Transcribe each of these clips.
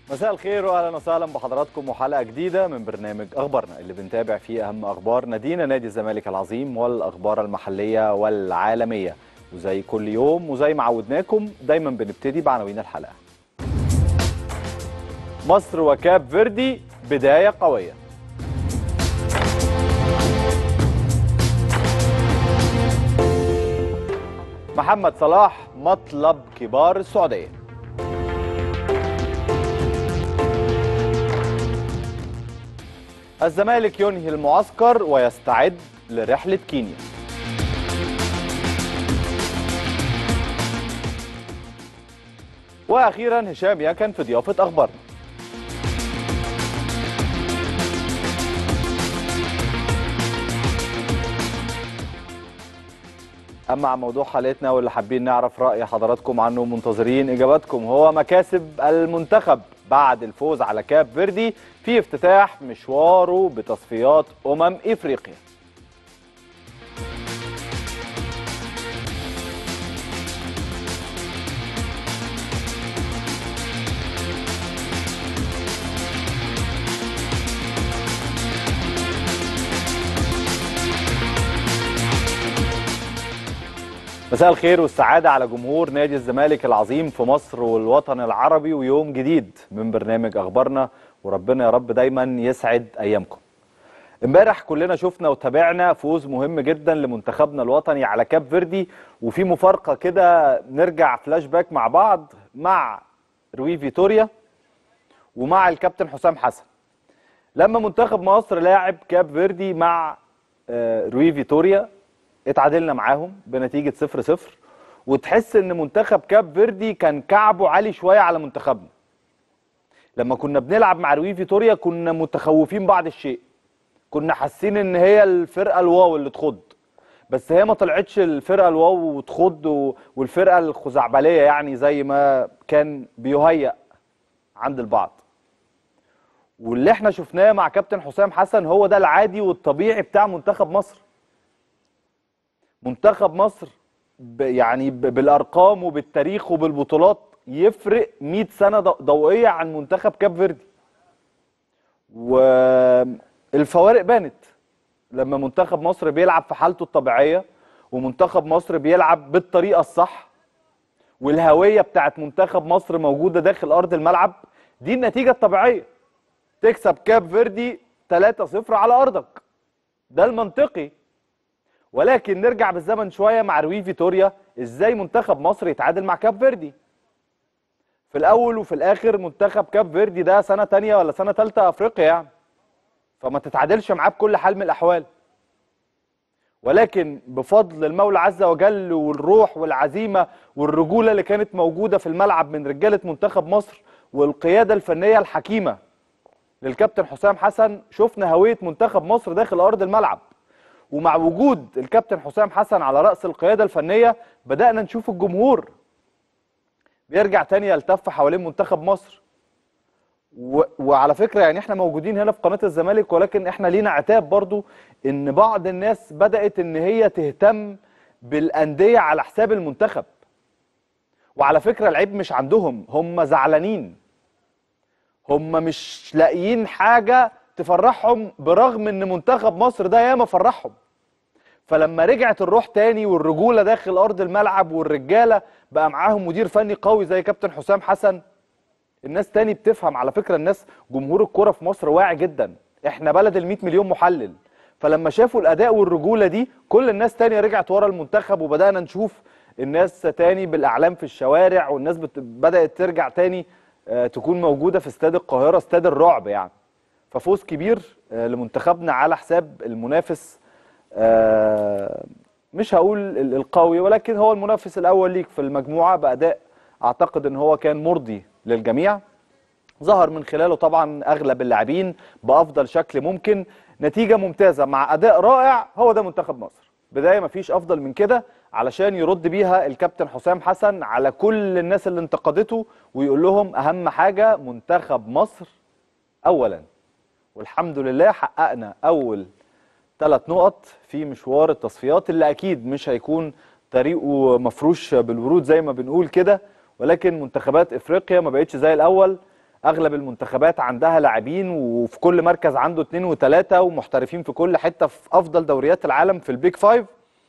مساء الخير واهلا وسهلا بحضراتكم وحلقه جديده من برنامج اخبارنا اللي بنتابع فيه اهم اخبار نادينا نادي الزمالك العظيم والاخبار المحليه والعالميه وزي كل يوم وزي ما عودناكم دايما بنبتدي بعناوين الحلقه. مصر وكاب فيردي بدايه قويه. محمد صلاح مطلب كبار السعوديه. الزمالك ينهي المعسكر ويستعد لرحلة كينيا وأخيرا هشام يكن في ضيافة أخبارنا أما عن موضوع حلقتنا واللي حابين نعرف رأي حضراتكم عنه منتظرين إجاباتكم هو مكاسب المنتخب بعد الفوز على كاب فيردي في افتتاح مشواره بتصفيات أمم إفريقيا مساء الخير والسعادة على جمهور نادي الزمالك العظيم في مصر والوطن العربي ويوم جديد من برنامج أخبارنا وربنا يا رب دايما يسعد أيامكم امبارح كلنا شفنا وتابعنا فوز مهم جدا لمنتخبنا الوطني على كاب فيردي وفي مفارقة كده نرجع فلاش باك مع بعض مع روي فيتوريا ومع الكابتن حسام حسن لما منتخب مصر لاعب كاب فيردي مع روي فيتوريا اتعادلنا معاهم بنتيجه 0 0 وتحس ان منتخب كاب فيردي كان كعبه عالي شويه على منتخبنا لما كنا بنلعب مع روي فيتوريا كنا متخوفين بعض الشيء كنا حاسين ان هي الفرقه الواو اللي تخض بس هي ما طلعتش الفرقه الواو وتخض والفرقه الخزعبليه يعني زي ما كان بيهيأ عند البعض واللي احنا شفناه مع كابتن حسام حسن هو ده العادي والطبيعي بتاع منتخب مصر منتخب مصر ب يعني ب بالارقام وبالتاريخ وبالبطولات يفرق 100 سنه ضوئيه عن منتخب كاب فيردي والفوارق بانت لما منتخب مصر بيلعب في حالته الطبيعيه ومنتخب مصر بيلعب بالطريقه الصح والهويه بتاعت منتخب مصر موجوده داخل ارض الملعب دي النتيجه الطبيعيه تكسب كاب فيردي 3-0 على ارضك ده المنطقي ولكن نرجع بالزمن شويه مع روي فيتوريا ازاي منتخب مصر يتعادل مع كاب فيردي في الاول وفي الاخر منتخب كاب فيردي ده سنه تانية ولا سنه ثالثه افريقيا يعني فما تتعادلش معاه بكل حال من الاحوال ولكن بفضل المولى عز وجل والروح والعزيمه والرجوله اللي كانت موجوده في الملعب من رجاله منتخب مصر والقياده الفنيه الحكيمه للكابتن حسام حسن شفنا هويه منتخب مصر داخل ارض الملعب ومع وجود الكابتن حسام حسن على رأس القيادة الفنية بدأنا نشوف الجمهور بيرجع تاني يلتف حوالين منتخب مصر و... وعلى فكرة يعني احنا موجودين هنا في قناة الزمالك ولكن احنا لينا عتاب برضو ان بعض الناس بدأت ان هي تهتم بالأندية على حساب المنتخب وعلى فكرة العيب مش عندهم هم زعلانين هم مش لاقيين حاجة تفرحهم برغم ان منتخب مصر ده ياما فرحهم فلما رجعت الروح تاني والرجوله داخل ارض الملعب والرجاله بقى معاهم مدير فني قوي زي كابتن حسام حسن الناس تاني بتفهم على فكره الناس جمهور الكوره في مصر واعي جدا احنا بلد ال 100 مليون محلل فلما شافوا الاداء والرجوله دي كل الناس تاني رجعت ورا المنتخب وبدانا نشوف الناس تاني بالاعلام في الشوارع والناس بت... بدات ترجع تاني آه تكون موجوده في استاد القاهره استاد الرعب يعني ففوز كبير لمنتخبنا على حساب المنافس مش هقول القوي ولكن هو المنافس الاول ليك في المجموعه باداء اعتقد ان هو كان مرضي للجميع ظهر من خلاله طبعا اغلب اللاعبين بافضل شكل ممكن نتيجه ممتازه مع اداء رائع هو ده منتخب مصر بدايه مفيش افضل من كده علشان يرد بيها الكابتن حسام حسن على كل الناس اللي انتقدته ويقول لهم اهم حاجه منتخب مصر اولا والحمد لله حققنا اول ثلاث نقط في مشوار التصفيات اللي اكيد مش هيكون طريقه مفروش بالورود زي ما بنقول كده ولكن منتخبات افريقيا ما بقتش زي الاول اغلب المنتخبات عندها لاعبين وفي كل مركز عنده اثنين وثلاثه ومحترفين في كل حته في افضل دوريات العالم في البيج فايف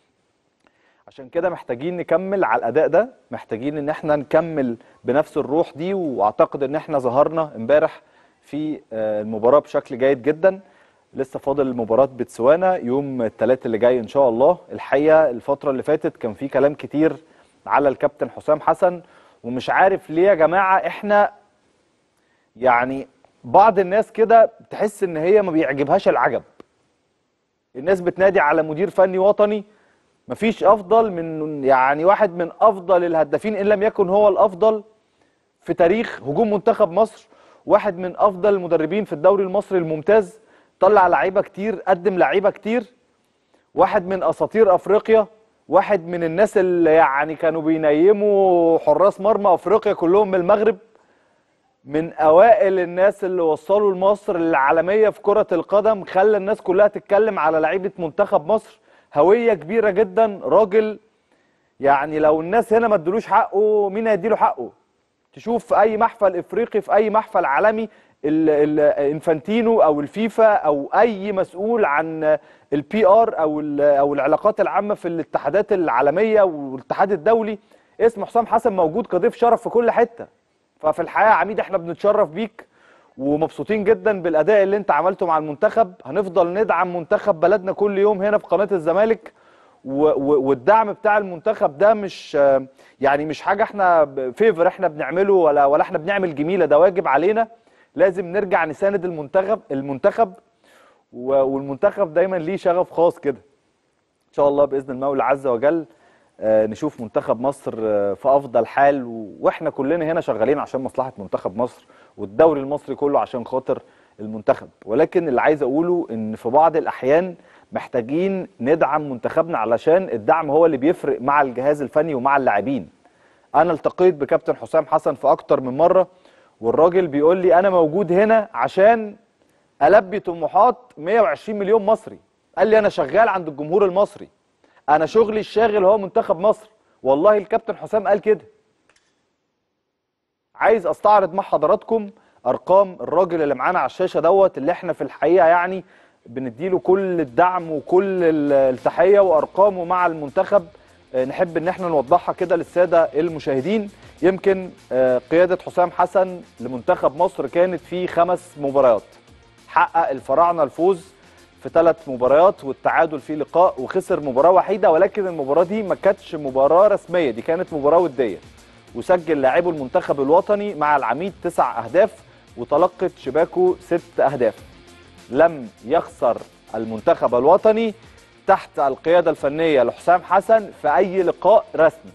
عشان كده محتاجين نكمل على الاداء ده محتاجين ان احنا نكمل بنفس الروح دي واعتقد ان احنا ظهرنا امبارح في آه، المباراه بشكل جيد جدا لسه فاضل مباراه بتسوانا يوم الثلاث اللي جاي ان شاء الله الحقيقه الفتره اللي فاتت كان في كلام كتير على الكابتن حسام حسن ومش عارف ليه يا جماعه احنا يعني بعض الناس كده تحس ان هي ما بيعجبهاش العجب الناس بتنادي على مدير فني وطني مفيش افضل من يعني واحد من افضل الهدافين ان لم يكن هو الافضل في تاريخ هجوم منتخب مصر واحد من افضل المدربين في الدوري المصري الممتاز طلع لعيبه كتير قدم لعيبه كتير واحد من اساطير افريقيا واحد من الناس اللي يعني كانوا بينيموا حراس مرمى افريقيا كلهم من المغرب من اوائل الناس اللي وصلوا لمصر العالميه في كره القدم خلى الناس كلها تتكلم على لعيبه منتخب مصر هويه كبيره جدا راجل يعني لو الناس هنا ما ادلوش حقه مين هيديله حقه تشوف في اي محفل افريقي في اي محفل عالمي الانفانتينو او الفيفا او اي مسؤول عن البي ار او او العلاقات العامه في الاتحادات العالميه والاتحاد الدولي اسم حسام حسن موجود كضيف شرف في كل حته ففي الحقيقه يا عميد احنا بنتشرف بيك ومبسوطين جدا بالاداء اللي انت عملته مع المنتخب هنفضل ندعم منتخب بلدنا كل يوم هنا في قناه الزمالك والدعم بتاع المنتخب ده مش يعني مش حاجه احنا فيفر احنا بنعمله ولا ولا احنا بنعمل جميله ده واجب علينا لازم نرجع نساند المنتخب المنتخب والمنتخب دايما ليه شغف خاص كده ان شاء الله باذن المولى عز وجل نشوف منتخب مصر في افضل حال واحنا كلنا هنا شغالين عشان مصلحه منتخب مصر والدوري المصري كله عشان خاطر المنتخب ولكن اللي عايز اقوله ان في بعض الاحيان محتاجين ندعم منتخبنا علشان الدعم هو اللي بيفرق مع الجهاز الفني ومع اللاعبين انا التقيت بكابتن حسام حسن في اكتر من مره والراجل بيقول لي انا موجود هنا عشان البي طموحات 120 مليون مصري قال لي انا شغال عند الجمهور المصري انا شغلي الشاغل هو منتخب مصر والله الكابتن حسام قال كده عايز استعرض مع حضراتكم ارقام الراجل اللي معانا على الشاشه دوت اللي احنا في الحقيقه يعني بنديله كل الدعم وكل التحيه وارقامه مع المنتخب نحب ان احنا نوضحها كده للساده المشاهدين يمكن قياده حسام حسن لمنتخب مصر كانت في خمس مباريات حقق الفراعنه الفوز في ثلاث مباريات والتعادل في لقاء وخسر مباراه وحيده ولكن المباراه دي ما كانتش مباراه رسميه دي كانت مباراه وديه وسجل لاعبو المنتخب الوطني مع العميد تسع اهداف وتلقت شباكه ست اهداف لم يخسر المنتخب الوطني تحت القياده الفنيه لحسام حسن في اي لقاء رسمي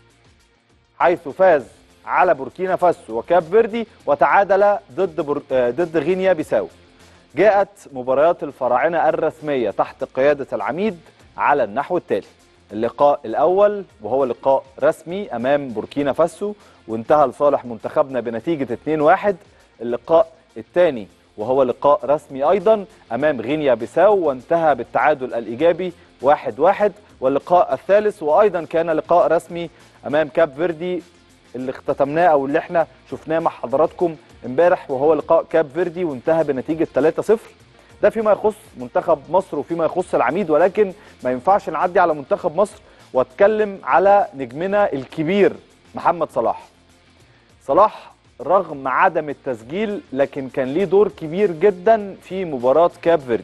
حيث فاز على بوركينا فاسو وكاب فيردي وتعادل ضد بر... ضد غينيا بيساو جاءت مباريات الفراعنه الرسميه تحت قياده العميد على النحو التالي اللقاء الاول وهو لقاء رسمي امام بوركينا فاسو وانتهى لصالح منتخبنا بنتيجه 2-1 اللقاء الثاني وهو لقاء رسمي ايضا امام غينيا بيساو وانتهى بالتعادل الايجابي 1-1 واللقاء الثالث وايضا كان لقاء رسمي امام كاب فيردي اللي اختتمناه او اللي احنا شفناه مع حضراتكم امبارح وهو لقاء كاب فيردي وانتهى بنتيجه 3-0 ده فيما يخص منتخب مصر وفيما يخص العميد ولكن ما ينفعش نعدي على منتخب مصر واتكلم على نجمنا الكبير محمد صلاح صلاح رغم عدم التسجيل لكن كان ليه دور كبير جدا في مباراة كاب فيردي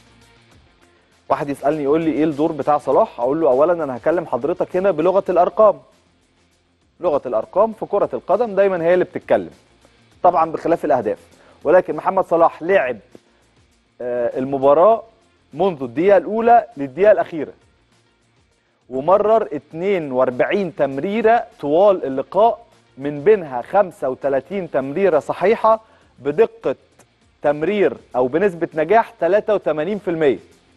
واحد يسألني يقول لي ايه الدور بتاع صلاح اقول له اولا انا هكلم حضرتك هنا بلغة الارقام لغة الارقام في كرة القدم دايما هي اللي بتتكلم طبعا بخلاف الاهداف ولكن محمد صلاح لعب المباراة منذ الدقيقة الاولى للدقيقة الاخيرة ومرر 42 تمريرة طوال اللقاء من بينها 35 تمريرة صحيحة بدقة تمرير أو بنسبة نجاح 83%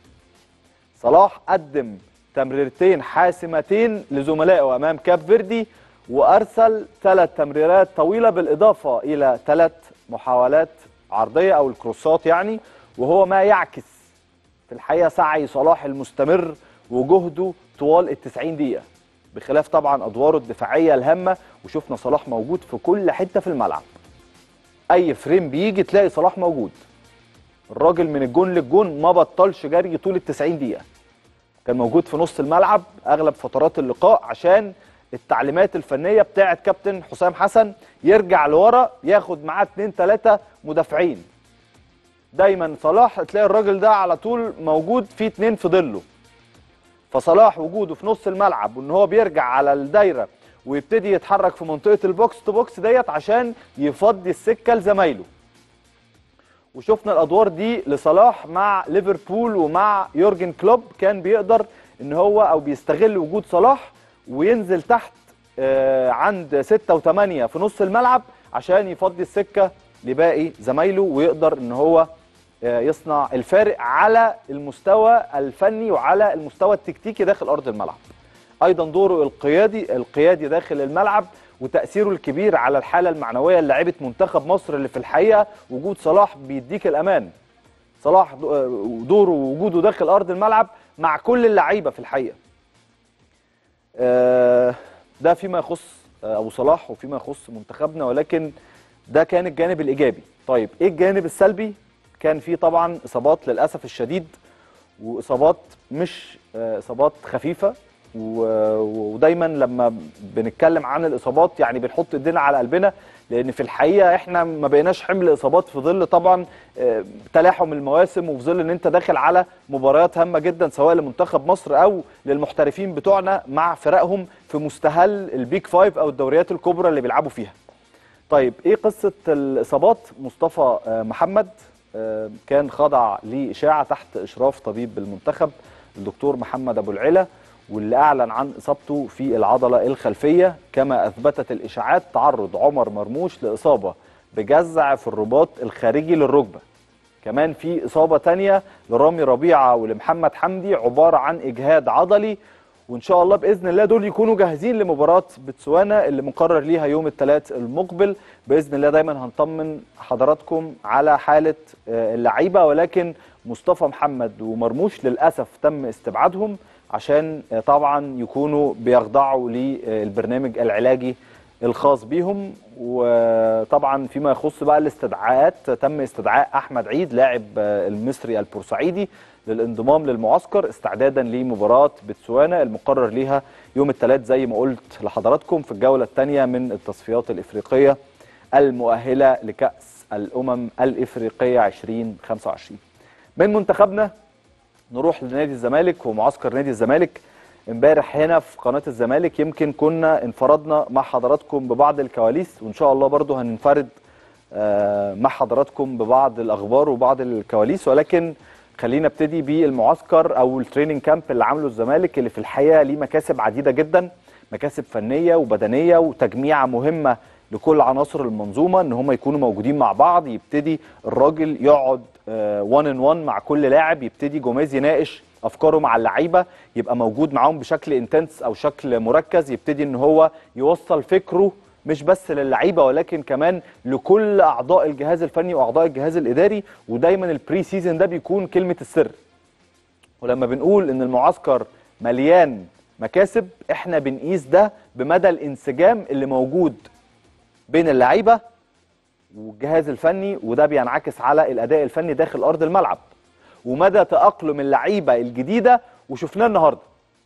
صلاح قدم تمريرتين حاسمتين لزملائه أمام كاب فيردي وأرسل ثلاث تمريرات طويلة بالإضافة إلى ثلاث محاولات عرضية أو الكروسات يعني وهو ما يعكس في الحقيقة سعي صلاح المستمر وجهده طوال التسعين دقيقة بخلاف طبعا ادواره الدفاعيه الهامه وشفنا صلاح موجود في كل حته في الملعب اي فريم بيجي تلاقي صلاح موجود الراجل من الجون للجون ما بطلش جري طول ال 90 دقيقه كان موجود في نص الملعب اغلب فترات اللقاء عشان التعليمات الفنيه بتاعه كابتن حسام حسن يرجع لورا ياخد معاه اتنين تلاته مدافعين دايما صلاح تلاقي الراجل ده على طول موجود في اتنين في ظله فصلاح وجوده في نص الملعب وان هو بيرجع على الدايره ويبتدي يتحرك في منطقه البوكس تو بوكس ديت عشان يفضي السكه لزمايله وشفنا الادوار دي لصلاح مع ليفربول ومع يورجن كلوب كان بيقدر ان هو او بيستغل وجود صلاح وينزل تحت آه، عند 6 و8 في نص الملعب عشان يفضي السكه لباقي زمايله ويقدر ان هو آه، يصنع الفارق على المستوى الفني وعلى المستوى التكتيكي داخل ارض الملعب. ايضا دوره القيادي القيادي داخل الملعب وتاثيره الكبير على الحاله المعنويه للاعيبه منتخب مصر اللي في الحقيقه وجود صلاح بيديك الامان. صلاح دو- آه، دوره ووجوده داخل ارض الملعب مع كل اللعيبه في الحقيقه. آه، ده فيما يخص آه، ابو صلاح وفيما يخص منتخبنا ولكن ده كان الجانب الايجابي طيب ايه الجانب السلبي كان في طبعا اصابات للاسف الشديد واصابات مش آه، اصابات خفيفه و- ودايما لما بنتكلم عن الاصابات يعني بنحط ايدينا على قلبنا لان في الحقيقه احنا ما بقيناش حمل اصابات في ظل طبعا آه، تلاحم المواسم وفي ظل ان انت داخل على مباريات هامه جدا سواء لمنتخب مصر او للمحترفين بتوعنا مع فرقهم في مستهل البيك فايف او الدوريات الكبرى اللي بيلعبوا فيها. طيب ايه قصه الاصابات مصطفى آه، محمد آه، كان خضع لاشاعه تحت اشراف طبيب المنتخب الدكتور محمد ابو العلا واللي اعلن عن اصابته في العضله الخلفيه كما اثبتت الاشاعات تعرض عمر مرموش لاصابه بجزع في الرباط الخارجي للركبه كمان في اصابه تانية لرامي ربيعه ولمحمد حمدي عباره عن اجهاد عضلي وان شاء الله باذن الله دول يكونوا جاهزين لمباراه بتسوانا اللي مقرر ليها يوم الثلاث المقبل باذن الله دايما هنطمن حضراتكم على حاله آه، اللعيبه ولكن مصطفى محمد ومرموش للاسف تم استبعادهم عشان آه، طبعا يكونوا بيخضعوا للبرنامج العلاجي الخاص بيهم وطبعا فيما يخص بقى الاستدعاءات تم استدعاء احمد عيد لاعب آه، المصري البورسعيدي للانضمام للمعسكر استعدادا لمباراه بتسوانا المقرر ليها يوم الثلاث زي ما قلت لحضراتكم في الجوله الثانيه من التصفيات الافريقيه المؤهله لكاس الامم الافريقيه 2025 من منتخبنا نروح لنادي الزمالك ومعسكر نادي الزمالك امبارح هنا في قناه الزمالك يمكن كنا انفردنا مع حضراتكم ببعض الكواليس وان شاء الله برضو هننفرد آه، مع حضراتكم ببعض الاخبار وبعض الكواليس ولكن خلينا ابتدي بالمعسكر او التريننج كامب اللي عامله الزمالك اللي في الحقيقه ليه مكاسب عديده جدا مكاسب فنيه وبدنيه وتجميعه مهمه لكل عناصر المنظومه ان هم يكونوا موجودين مع بعض يبتدي الراجل يقعد 1 ان 1 مع كل لاعب يبتدي جوميز يناقش افكاره مع اللعيبه يبقى موجود معاهم بشكل انتنس او شكل مركز يبتدي ان هو يوصل فكره مش بس للعيبه ولكن كمان لكل اعضاء الجهاز الفني واعضاء الجهاز الاداري ودايما البري سيزون ده بيكون كلمه السر ولما بنقول ان المعسكر مليان مكاسب احنا بنقيس ده بمدى الانسجام اللي موجود بين اللعيبه والجهاز الفني وده بينعكس على الاداء الفني داخل ارض الملعب ومدى تاقلم اللعيبه الجديده وشفناه النهارده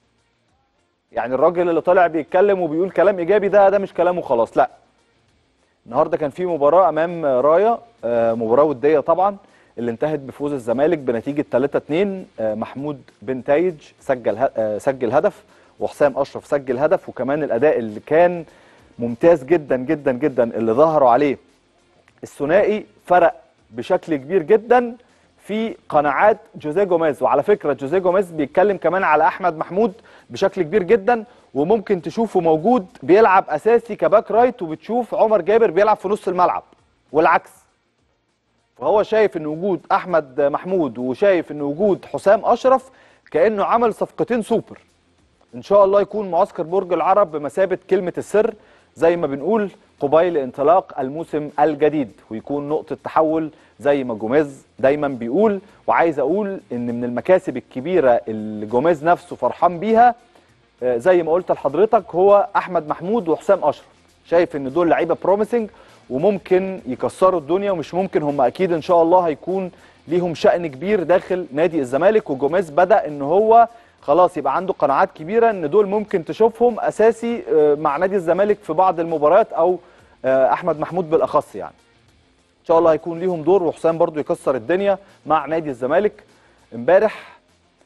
يعني الراجل اللي طالع بيتكلم وبيقول كلام ايجابي ده ده مش كلامه خلاص لا النهارده كان في مباراه امام رايا آه، مباراه وديه طبعا اللي انتهت بفوز الزمالك بنتيجه 3 2 محمود بن تايج سجل ه- آه، سجل هدف وحسام اشرف سجل هدف وكمان الاداء اللي كان ممتاز جدا جدا جدا اللي ظهروا عليه الثنائي فرق بشكل كبير جدا في قناعات جوزيه جوميز وعلى فكره جوزيه جوميز بيتكلم كمان على احمد محمود بشكل كبير جدا وممكن تشوفه موجود بيلعب اساسي كباك رايت وبتشوف عمر جابر بيلعب في نص الملعب والعكس فهو شايف ان وجود احمد محمود وشايف ان وجود حسام اشرف كانه عمل صفقتين سوبر ان شاء الله يكون معسكر برج العرب بمثابه كلمه السر زي ما بنقول قبيل انطلاق الموسم الجديد ويكون نقطه تحول زي ما جوميز دايما بيقول وعايز اقول ان من المكاسب الكبيره اللي جوميز نفسه فرحان بيها آه، زي ما قلت لحضرتك هو احمد محمود وحسام اشرف شايف ان دول لعيبه بروميسنج وممكن يكسروا الدنيا ومش ممكن هم اكيد ان شاء الله هيكون ليهم شأن كبير داخل نادي الزمالك وجوميز بدأ ان هو خلاص يبقى عنده قناعات كبيره ان دول ممكن تشوفهم اساسي آه، مع نادي الزمالك في بعض المباريات او آه، احمد محمود بالاخص يعني ان شاء الله هيكون ليهم دور وحسام برضو يكسر الدنيا مع نادي الزمالك امبارح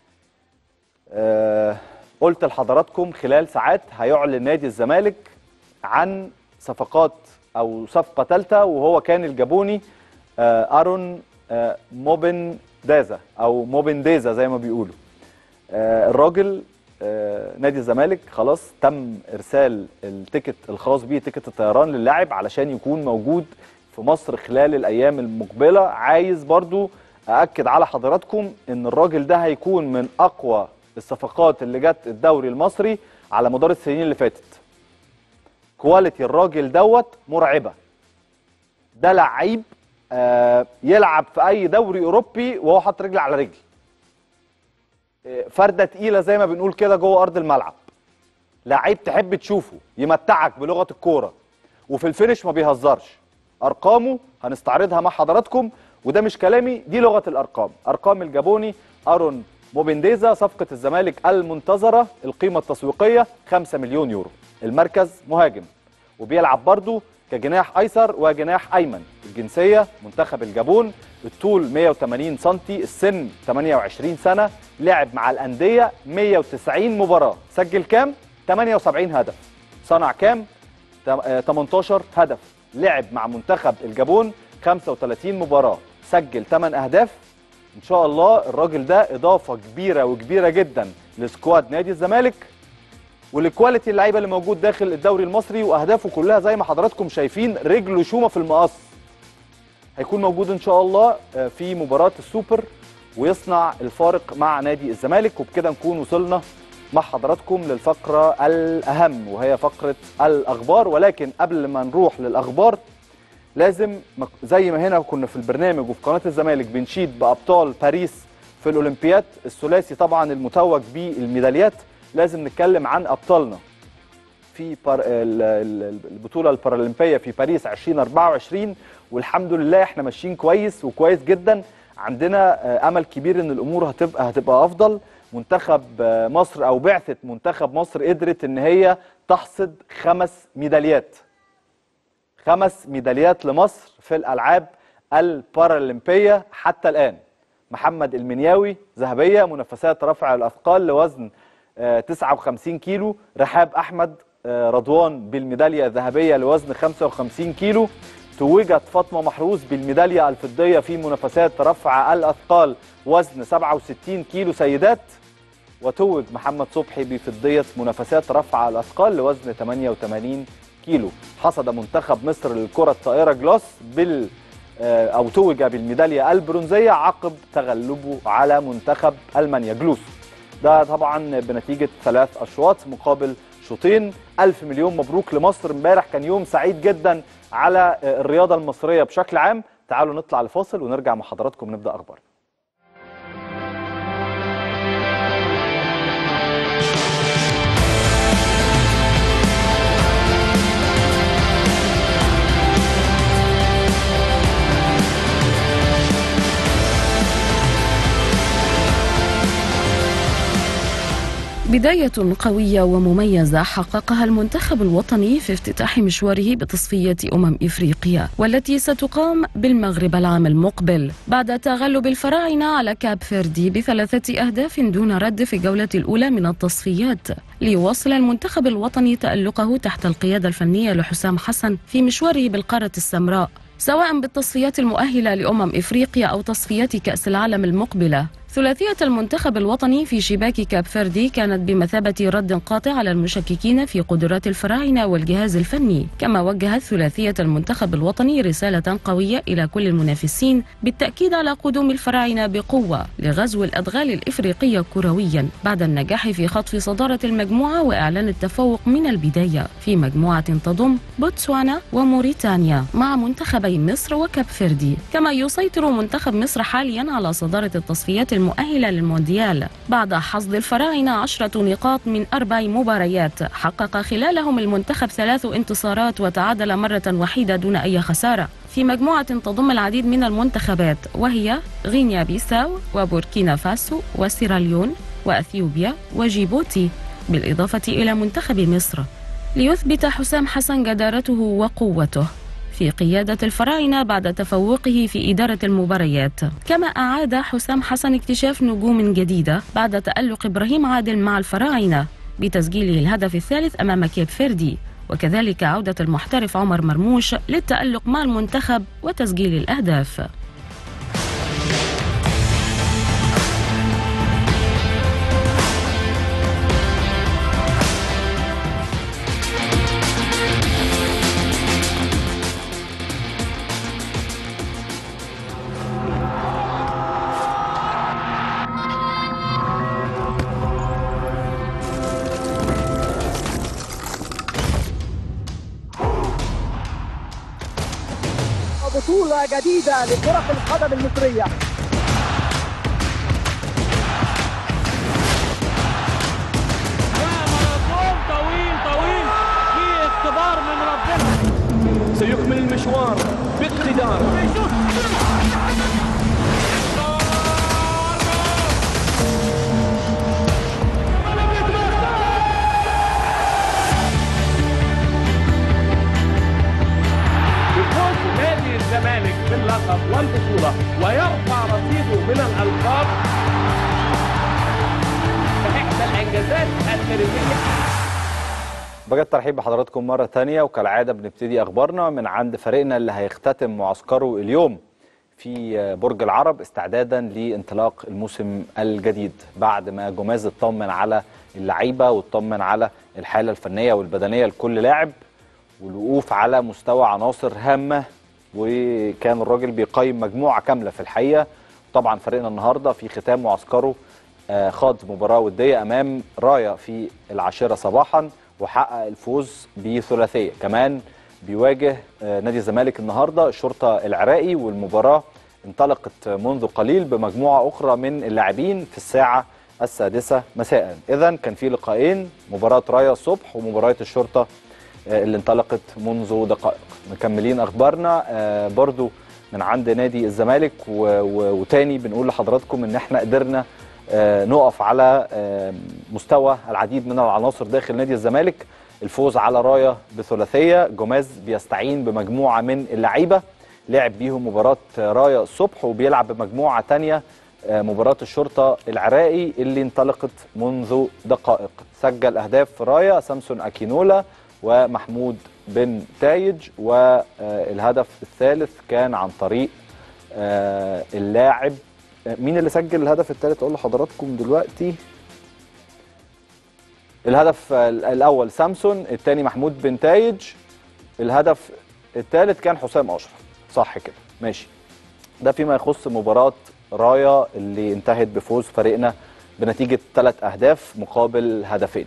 آه، قلت لحضراتكم خلال ساعات هيعلن نادي الزمالك عن صفقات او صفقه ثالثه وهو كان الجابوني آه، ارون آه، موبن دازا او موبن ديزا زي ما بيقولوا آه، الراجل آه، نادي الزمالك خلاص تم ارسال التيكت الخاص بيه تيكت الطيران للاعب علشان يكون موجود في مصر خلال الايام المقبله عايز برضو ااكد على حضراتكم ان الراجل ده هيكون من اقوى الصفقات اللي جت الدوري المصري على مدار السنين اللي فاتت كواليتي الراجل دوت مرعبه ده لعيب آه، يلعب في اي دوري اوروبي وهو حاطط رجل على رجل آه، فرده تقيله زي ما بنقول كده جوه ارض الملعب لعيب تحب تشوفه يمتعك بلغه الكوره وفي الفينش ما بيهزرش ارقامه هنستعرضها مع حضراتكم وده مش كلامي دي لغه الارقام ارقام الجابوني ارون موبنديزا صفقه الزمالك المنتظره القيمه التسويقيه 5 مليون يورو المركز مهاجم وبيلعب برضه كجناح ايسر وجناح ايمن الجنسيه منتخب الجابون الطول 180 سم السن 28 سنه لعب مع الانديه 190 مباراه سجل كام 78 هدف صنع كام تم- آه، 18 هدف لعب مع منتخب الجابون 35 مباراه سجل 8 اهداف ان شاء الله الراجل ده اضافه كبيره وكبيره جدا لسكواد نادي الزمالك والكواليتي اللعيبه اللي موجود داخل الدوري المصري واهدافه كلها زي ما حضراتكم شايفين رجله شومه في المقص هيكون موجود ان شاء الله آه، في مباراه السوبر ويصنع الفارق مع نادي الزمالك وبكده نكون وصلنا مع حضراتكم للفقره الاهم وهي فقره الاخبار ولكن قبل ما نروح للاخبار لازم مك- زي ما هنا كنا في البرنامج وفي قناه الزمالك بنشيد بابطال باريس في الاولمبياد الثلاثي طبعا المتوج بالميداليات لازم نتكلم عن ابطالنا في بار... ال- ال- البطوله البارالمبيه في باريس 2024 والحمد لله احنا ماشيين كويس وكويس جدا عندنا آه، امل كبير ان الامور هتبقى هتبقى افضل منتخب آه، مصر او بعثه منتخب مصر قدرت ان هي تحصد خمس ميداليات خمس ميداليات لمصر في الالعاب البارالمبيه حتى الان محمد المنياوي ذهبيه منافسات رفع الاثقال لوزن آه، 59 كيلو رحاب احمد آه، رضوان بالميداليه الذهبيه لوزن 55 كيلو توجت فاطمه محروس بالميداليه الفضيه في منافسات رفع الاثقال وزن 67 كيلو سيدات وتوج محمد صبحي بفضية منافسات رفع الأثقال لوزن 88 كيلو حصد منتخب مصر للكرة الطائرة جلاس بال آه، أو توج بالميدالية البرونزية عقب تغلبه على منتخب ألمانيا جلوس ده طبعا بنتيجة ثلاث أشواط مقابل شوطين ألف مليون مبروك لمصر امبارح كان يوم سعيد جدا على آه، الرياضة المصرية بشكل عام تعالوا نطلع لفاصل ونرجع مع حضراتكم نبدأ أخبار بداية قوية ومميزة حققها المنتخب الوطني في افتتاح مشواره بتصفية أمم إفريقيا والتي ستقام بالمغرب العام المقبل بعد تغلب الفراعنة على كاب فيردي بثلاثة أهداف دون رد في الجولة الأولى من التصفيات ليواصل المنتخب الوطني تألقه تحت القيادة الفنية لحسام حسن في مشواره بالقارة السمراء سواء بالتصفيات المؤهلة لأمم إفريقيا أو تصفيات كأس العالم المقبلة ثلاثية المنتخب الوطني في شباك كاب فيردي كانت بمثابة رد قاطع على المشككين في قدرات الفراعنة والجهاز الفني كما وجهت ثلاثية المنتخب الوطني رسالة قوية إلى كل المنافسين بالتأكيد على قدوم الفراعنة بقوة لغزو الأدغال الإفريقية كرويا بعد النجاح في خطف صدارة المجموعة وإعلان التفوق من البداية في مجموعة تضم بوتسوانا وموريتانيا مع منتخبي مصر وكاب فيردي كما يسيطر منتخب مصر حاليا على صدارة التصفيات المؤهلة للمونديال بعد حصد الفراعنة عشرة نقاط من أربع مباريات حقق خلالهم المنتخب ثلاث انتصارات وتعادل مرة وحيدة دون أي خسارة في مجموعة تضم العديد من المنتخبات وهي غينيا بيساو وبوركينا فاسو وسيراليون وأثيوبيا وجيبوتي بالإضافة إلى منتخب مصر ليثبت حسام حسن جدارته وقوته في قيادة الفراعنة بعد تفوقه في إدارة المباريات كما أعاد حسام حسن اكتشاف نجوم جديدة بعد تألق إبراهيم عادل مع الفراعنة بتسجيله الهدف الثالث أمام كيب فيردي وكذلك عودة المحترف عمر مرموش للتألق مع المنتخب وتسجيل الأهداف بطولة جديدة لكرة القدم المصرية ماراثون طويل طويل في اختبار من ربنا سيكمل المشوار باقتدار يفوز نادي الزمالك باللقب والبطولة ويرفع رصيده من الألقاب كإحدى الإنجازات التاريخية بجد ترحيب بحضراتكم مرة تانية وكالعادة بنبتدي أخبارنا من عند فريقنا اللي هيختتم معسكره اليوم في برج العرب استعدادا لانطلاق الموسم الجديد بعد ما جوماز اطمن على اللعيبة واطمن على الحالة الفنية والبدنية لكل لاعب والوقوف على مستوى عناصر هامة وكان الراجل بيقيم مجموعة كاملة في الحقيقة طبعا فريقنا النهاردة في ختام معسكره آه، خاض مباراة ودية أمام رايا في العاشرة صباحا وحقق الفوز بثلاثية كمان بيواجه آه، نادي الزمالك النهاردة الشرطة العراقي والمباراة انطلقت منذ قليل بمجموعة أخرى من اللاعبين في الساعة السادسة مساء إذا كان في لقاءين مباراة رايا الصبح ومباراة الشرطة آه، اللي انطلقت منذ دقائق مكملين أخبارنا آه، برضو من عند نادي الزمالك و- و- وتاني بنقول لحضراتكم ان احنا قدرنا آه، نقف على آه، مستوى العديد من العناصر داخل نادي الزمالك الفوز على رايا بثلاثيه جوماز بيستعين بمجموعه من اللعيبه لعب بيهم مباراه رايا الصبح وبيلعب بمجموعه تانية آه، مباراه الشرطه العراقي اللي انطلقت منذ دقائق سجل اهداف في رايا سامسون اكينولا ومحمود بن تايج والهدف الثالث كان عن طريق آه، اللاعب آه، مين اللي سجل الهدف الثالث اقول لحضراتكم دلوقتي الهدف آه، الاول سامسون الثاني محمود بن تايج الهدف الثالث كان حسام اشرف صح كده ماشي ده فيما يخص مباراة رايا اللي انتهت بفوز فريقنا بنتيجة ثلاث أهداف مقابل هدفين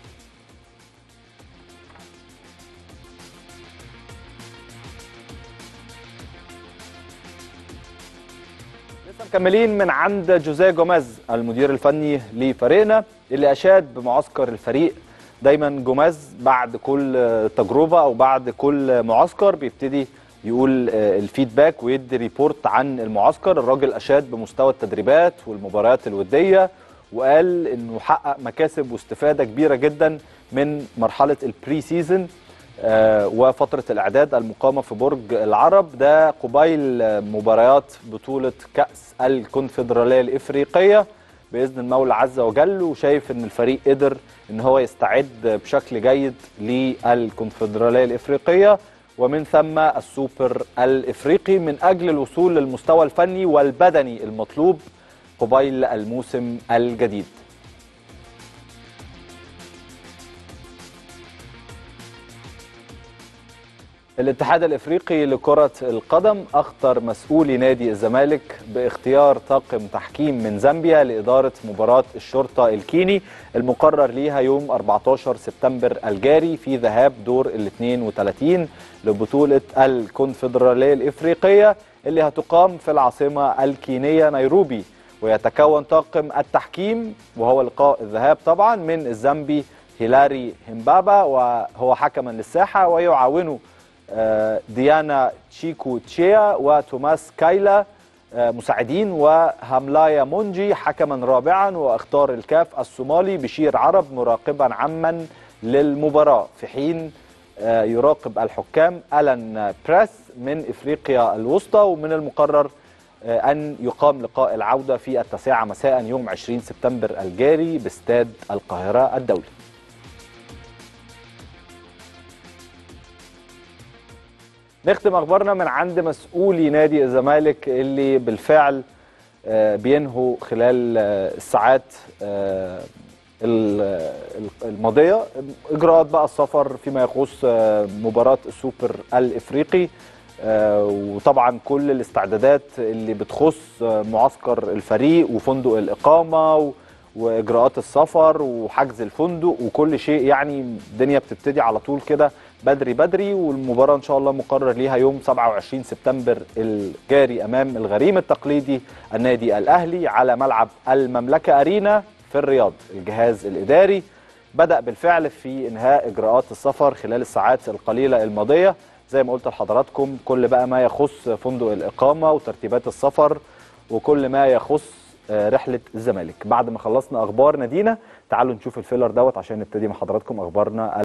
لسه مكملين من عند جوزيه جوماز المدير الفني لفريقنا اللي اشاد بمعسكر الفريق دايما جوماز بعد كل تجربه او بعد كل معسكر بيبتدي يقول آه، الفيدباك ويدي ريبورت عن المعسكر الراجل اشاد بمستوى التدريبات والمباريات الوديه وقال انه حقق مكاسب واستفاده كبيره جدا من مرحله البري سيزون آه، وفترة الإعداد المقامة في برج العرب ده قبيل آه، مباريات بطولة كأس الكونفدرالية الإفريقية بإذن المولى عز وجل وشايف إن الفريق قدر إن هو يستعد بشكل جيد للكونفدرالية الإفريقية ومن ثم السوبر الإفريقي من أجل الوصول للمستوى الفني والبدني المطلوب قبيل الموسم الجديد الاتحاد الافريقي لكرة القدم اخطر مسؤولي نادي الزمالك باختيار طاقم تحكيم من زامبيا لادارة مباراة الشرطة الكيني المقرر ليها يوم 14 سبتمبر الجاري في ذهاب دور ال 32 لبطولة الكونفدرالية الافريقية اللي هتقام في العاصمة الكينية نيروبي ويتكون طاقم التحكيم وهو لقاء الذهاب طبعا من الزامبي هيلاري همبابا وهو حكما للساحة ويعاونه آه، ديانا تشيكو تشيا وتوماس كايلا آه، مساعدين وهاملايا مونجي حكما رابعا واختار الكاف الصومالي بشير عرب مراقبا عاما للمباراة في حين آه، يراقب الحكام ألان بريس من إفريقيا الوسطى ومن المقرر آه، أن يقام لقاء العودة في التاسعة مساء يوم 20 سبتمبر الجاري باستاد القاهرة الدولي نختم اخبارنا من عند مسؤولي نادي الزمالك اللي بالفعل آه، بينهوا خلال آه، الساعات آه، ال- الماضيه اجراءات بقى السفر فيما يخص آه، مباراه السوبر الافريقي آه، وطبعا كل الاستعدادات اللي بتخص آه، معسكر الفريق وفندق الاقامه و- واجراءات السفر وحجز الفندق وكل شيء يعني الدنيا بتبتدي على طول كده بدري بدري والمباراه ان شاء الله مقرر ليها يوم 27 سبتمبر الجاري امام الغريم التقليدي النادي الاهلي على ملعب المملكه ارينا في الرياض الجهاز الاداري بدا بالفعل في انهاء اجراءات السفر خلال الساعات القليله الماضيه زي ما قلت لحضراتكم كل بقى ما يخص فندق الاقامه وترتيبات السفر وكل ما يخص آه، رحله الزمالك بعد ما خلصنا اخبار نادينا تعالوا نشوف الفيلر دوت عشان نبتدي مع حضراتكم اخبارنا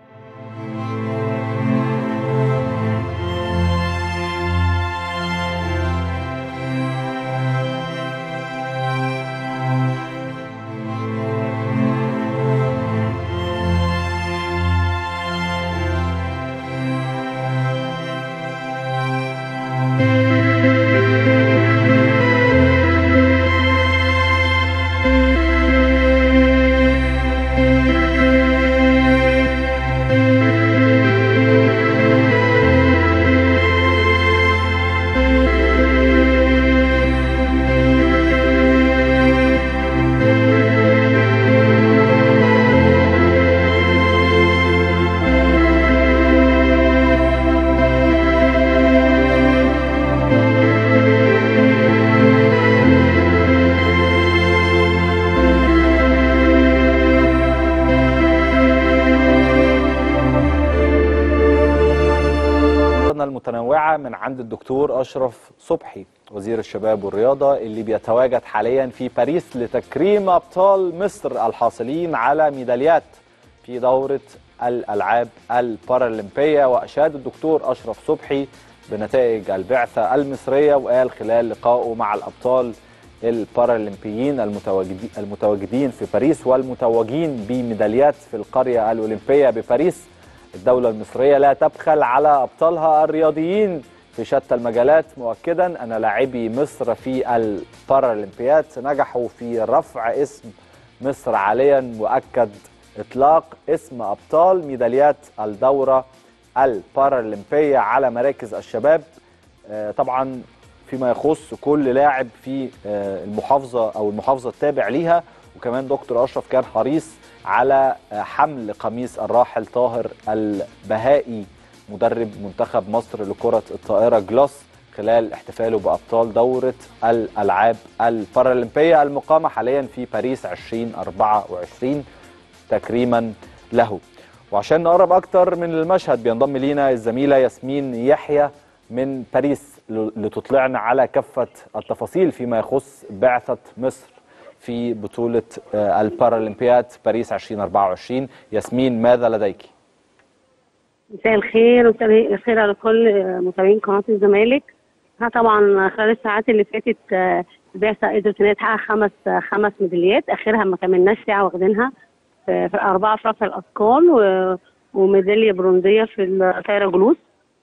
أخبارنا المتنوعة من عند الدكتور أشرف صبحي وزير الشباب والرياضة اللي بيتواجد حاليا في باريس لتكريم أبطال مصر الحاصلين على ميداليات في دورة الألعاب البارالمبية وأشاد الدكتور أشرف صبحي بنتائج البعثة المصرية وقال خلال لقائه مع الأبطال البارالمبيين المتواجدين المتواجدين في باريس والمتوجين بميداليات في القرية الأولمبية بباريس الدولة المصرية لا تبخل على أبطالها الرياضيين في شتى المجالات مؤكدا أن لاعبي مصر في البارالمبيات نجحوا في رفع اسم مصر عاليا وأكد إطلاق اسم أبطال ميداليات الدورة البارالمبية على مراكز الشباب آه، طبعا فيما يخص كل لاعب في آه، المحافظة أو المحافظة التابع ليها وكمان دكتور أشرف كان حريص على آه، حمل قميص الراحل طاهر البهائي مدرب منتخب مصر لكرة الطائرة جلاس خلال احتفاله بأبطال دورة الألعاب البارالمبية المقامة حاليا في باريس 2024 تكريما له وعشان نقرب أكتر من المشهد بينضم لينا الزميلة ياسمين يحيى من باريس لتطلعنا على كافة التفاصيل فيما يخص بعثة مصر في بطولة آه، البارالمبياد باريس 2024 ياسمين ماذا لديك؟ مساء الخير ومساء الخير على كل متابعين قناة الزمالك ها طبعا خلال الساعات اللي فاتت آه، البعثة قدرت ان هي تحقق خمس آه، خمس ميداليات اخرها ما كملناش ساعة واخدينها في في أربعة في رفع الأثقال و- وميدالية برونزية في الطايرة جلوس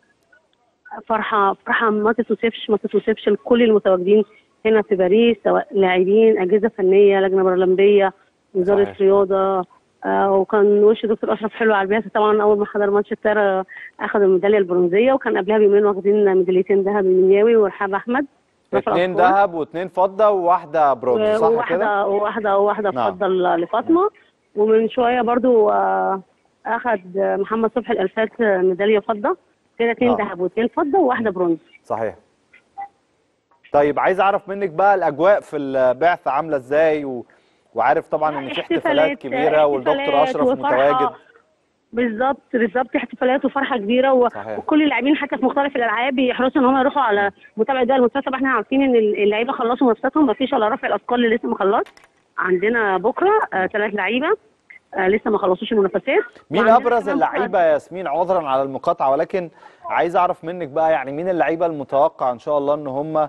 فرحة فرحة ما تتوصفش ما تتوصفش لكل المتواجدين هنا في باريس سواء لاعبين أجهزة فنية لجنة برلمبية وزارة صحيح. رياضة آه وكان وش دكتور أشرف حلو على البعثة طبعا أول ما حضر ماتش الطايرة أخذ الميدالية البرونزية وكان قبلها بيومين واخدين ميداليتين ذهب المنياوي ورحاب أحمد رفع اثنين أثقال. ذهب واثنين فضة وواحدة برونز صح كده؟ وواحدة وواحدة وواحدة نعم. تفضل لفاطمة ومن شوية برضو آه، أخذ محمد صبحي الألفات ميدالية فضة كده اتنين نعم. ذهب واتنين فضة وواحدة برونز صحيح طيب عايز اعرف منك بقى الاجواء في البعثه عامله ازاي و... وعارف طبعا ان في احتفالات كبيره والدكتور احتفالات اشرف وفرحة. متواجد بالظبط بالظبط احتفالات وفرحه كبيره و... صحيح. وكل اللاعبين حتى في مختلف الالعاب بيحرصوا ان هم يروحوا على متابعه ده المنتخب احنا عارفين ان اللعيبه خلصوا منافساتهم ما فيش الا رفع الاثقال اللي لسه ما خلص عندنا بكره ثلاث لعيبه آه لسه ما خلصوش المنافسات مين وعندنا ابرز كمان اللعيبه يا ياسمين عذرا على المقاطعه ولكن عايز اعرف منك بقى يعني مين اللعيبه المتوقع ان شاء الله ان هم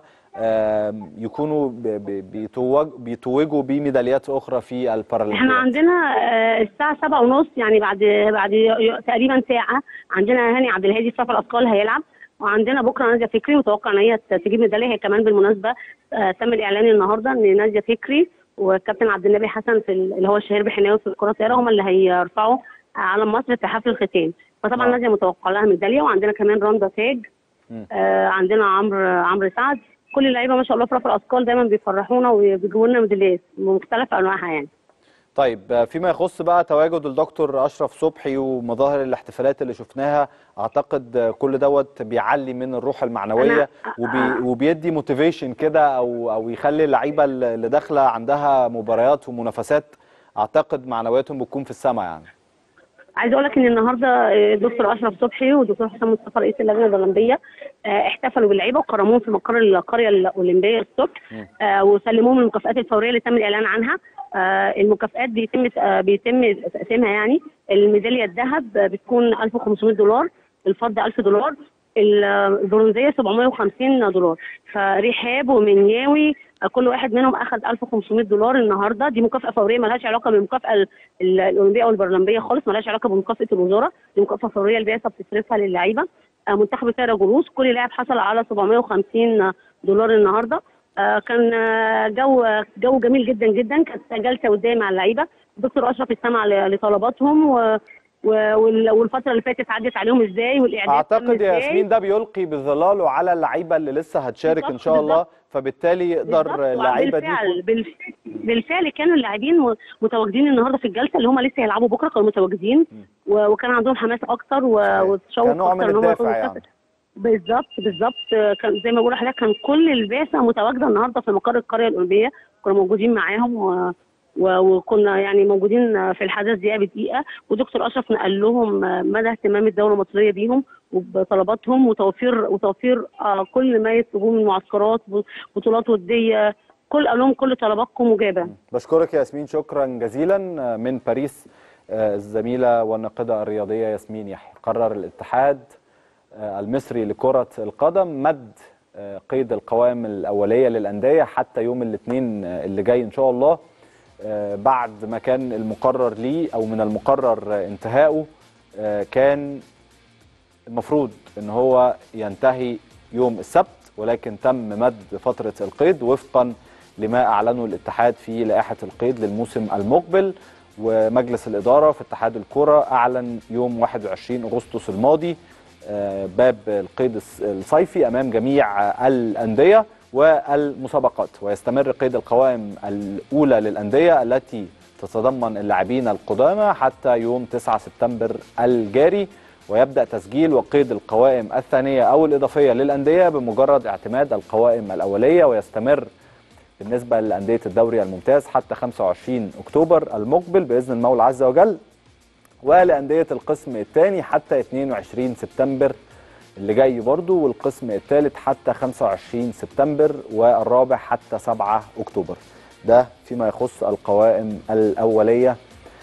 آم، يكونوا ب- ب- بيتوج بيتوجوا بميداليات اخرى في البارالمبياد احنا عندنا آه، الساعة سبعة ونص يعني بعد بعد ي- ي- تقريبا ساعة عندنا هاني عبد الهادي في رفع الأثقال هيلعب وعندنا بكرة نادية فكري متوقع إن هي ت- تجيب ميدالية هي كمان بالمناسبة آه، تم الإعلان النهاردة إن نادية فكري والكابتن عبد النبي حسن في ال- اللي هو الشهير بحناوي في الكرة الطايرة هم اللي هيرفعوا علم مصر في حفل الختام فطبعا آه. نادية متوقع لها ميدالية وعندنا كمان رندا تاج مم. آه، عندنا عمرو عمرو سعد كل اللعيبه ما شاء الله في رفع الاثقال دايما بيفرحونا وبيجيبوا لنا ميداليات بمختلف انواعها يعني طيب آه، فيما يخص بقى تواجد الدكتور اشرف صبحي ومظاهر الاحتفالات اللي شفناها اعتقد آه، كل دوت بيعلي من الروح المعنويه أنا- وبي وبيدي موتيفيشن كده او او يخلي اللعيبه اللي داخله عندها مباريات ومنافسات اعتقد معنوياتهم بتكون في السماء يعني عايزه اقول لك ان النهارده آه، الدكتور اشرف صبحي والدكتور حسام مصطفى رئيس اللجنه الاولمبيه آه، احتفلوا باللعيبه وكرموهم في مقر القريه الاولمبيه الصبح مم. آه، وسلموهم المكافآت الفوريه اللي تم الاعلان عنها آه، المكافآت بيتم آه، بيتم تقسيمها يعني الميداليه الذهب آه، بتكون 1500 دولار الفضه 1000 دولار البرونزيه 750 دولار فرحاب ومنياوي آه، كل واحد منهم اخذ 1500 دولار النهارده دي مكافاه فوريه ملهاش علاقه بالمكافاه ال- ال- الاولمبيه او البرلمبيه خالص ملهاش علاقه بمكافاه الوزاره دي مكافاه فوريه البعثه بتصرفها للعيبه آه، منتخب الطايره جلوس كل لاعب حصل على 750 دولار النهارده آه، كان آه، جو جو جميل جدا جدا كانت جلسه وديه مع اللعيبه الدكتور اشرف استمع ل- لطلباتهم و و- وال- والفتره اللي فاتت عدت عليهم ازاي والاعداد تم اعتقد يا إزاي. ياسمين ده بيلقي بظلاله على اللعيبه اللي لسه هتشارك ان بالظبط، شاء الله بالظبط. فبالتالي يقدر بالظبط، اللعيبه دي بالفعل يكون- بالف- بالفعل كانوا اللاعبين م- متواجدين النهارده في الجلسه اللي هم لسه هيلعبوا بكره كانوا متواجدين و- وكان عندهم حماس اكتر و- صحيح. وتشوق كنوع اكتر من ان هم الدافع يكونوا يعني. مكافأة. بالظبط بالظبط آه، كان زي ما بقول لحضرتك كان كل البعثه متواجده النهارده في مقر القريه الاولمبيه كنا موجودين معاهم و... و... وكنا يعني موجودين في الحدث دقيقه بدقيقه ودكتور اشرف نقل لهم آه، مدى اهتمام الدوله المصريه بيهم وبطلباتهم وتوفير وتوفير آه، كل ما يطلبوه من معسكرات بطولات وديه كل قال لهم كل طلباتكم مجابه بشكرك يا ياسمين شكرا جزيلا من باريس آه، الزميله والناقده الرياضيه ياسمين يحيى قرر الاتحاد آه، المصري لكره القدم مد آه، قيد القوائم الاوليه للانديه حتى يوم الاثنين آه، اللي جاي ان شاء الله آه، بعد ما كان المقرر ليه او من المقرر آه، انتهائه آه، كان المفروض ان هو ينتهي يوم السبت ولكن تم مد فترة القيد وفقا لما اعلنه الاتحاد في لائحة القيد للموسم المقبل ومجلس الإدارة في اتحاد الكرة أعلن يوم 21 أغسطس الماضي آه، باب القيد الص- الصيفي أمام جميع آه، الأندية والمسابقات ويستمر قيد القوائم الأولى للأندية التي تتضمن اللاعبين القدامى حتى يوم 9 سبتمبر الجاري ويبدأ تسجيل وقيد القوائم الثانية أو الإضافية للأندية بمجرد اعتماد القوائم الأولية ويستمر بالنسبة لأندية الدوري الممتاز حتى 25 أكتوبر المقبل بإذن المولى عز وجل ولأندية القسم الثاني حتى 22 سبتمبر اللي جاي برضو والقسم الثالث حتى 25 سبتمبر والرابع حتى 7 أكتوبر ده فيما يخص القوائم الأولية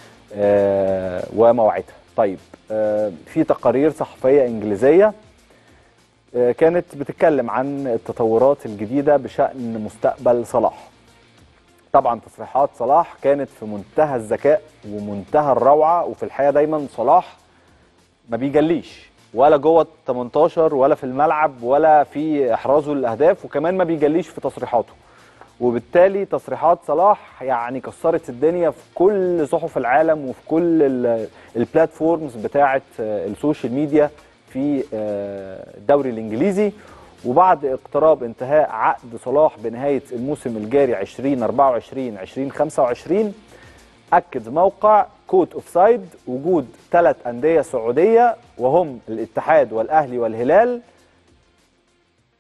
آه، ومواعيدها طيب آه، في تقارير صحفية إنجليزية آه، كانت بتتكلم عن التطورات الجديدة بشأن مستقبل صلاح طبعا تصريحات صلاح كانت في منتهى الذكاء ومنتهى الروعة وفي الحقيقة دايما صلاح ما بيجليش ولا جوه ال 18 ولا في الملعب ولا في احرازه للاهداف وكمان ما بيجليش في تصريحاته وبالتالي تصريحات صلاح يعني كسرت الدنيا في كل صحف العالم وفي كل ال- البلاتفورمز بتاعه آه، السوشيال ميديا في آه، الدوري الانجليزي وبعد اقتراب انتهاء عقد صلاح بنهايه الموسم الجاري 2024 2025 اكد موقع كوت اوف سايد وجود ثلاث انديه سعوديه وهم الاتحاد والاهلي والهلال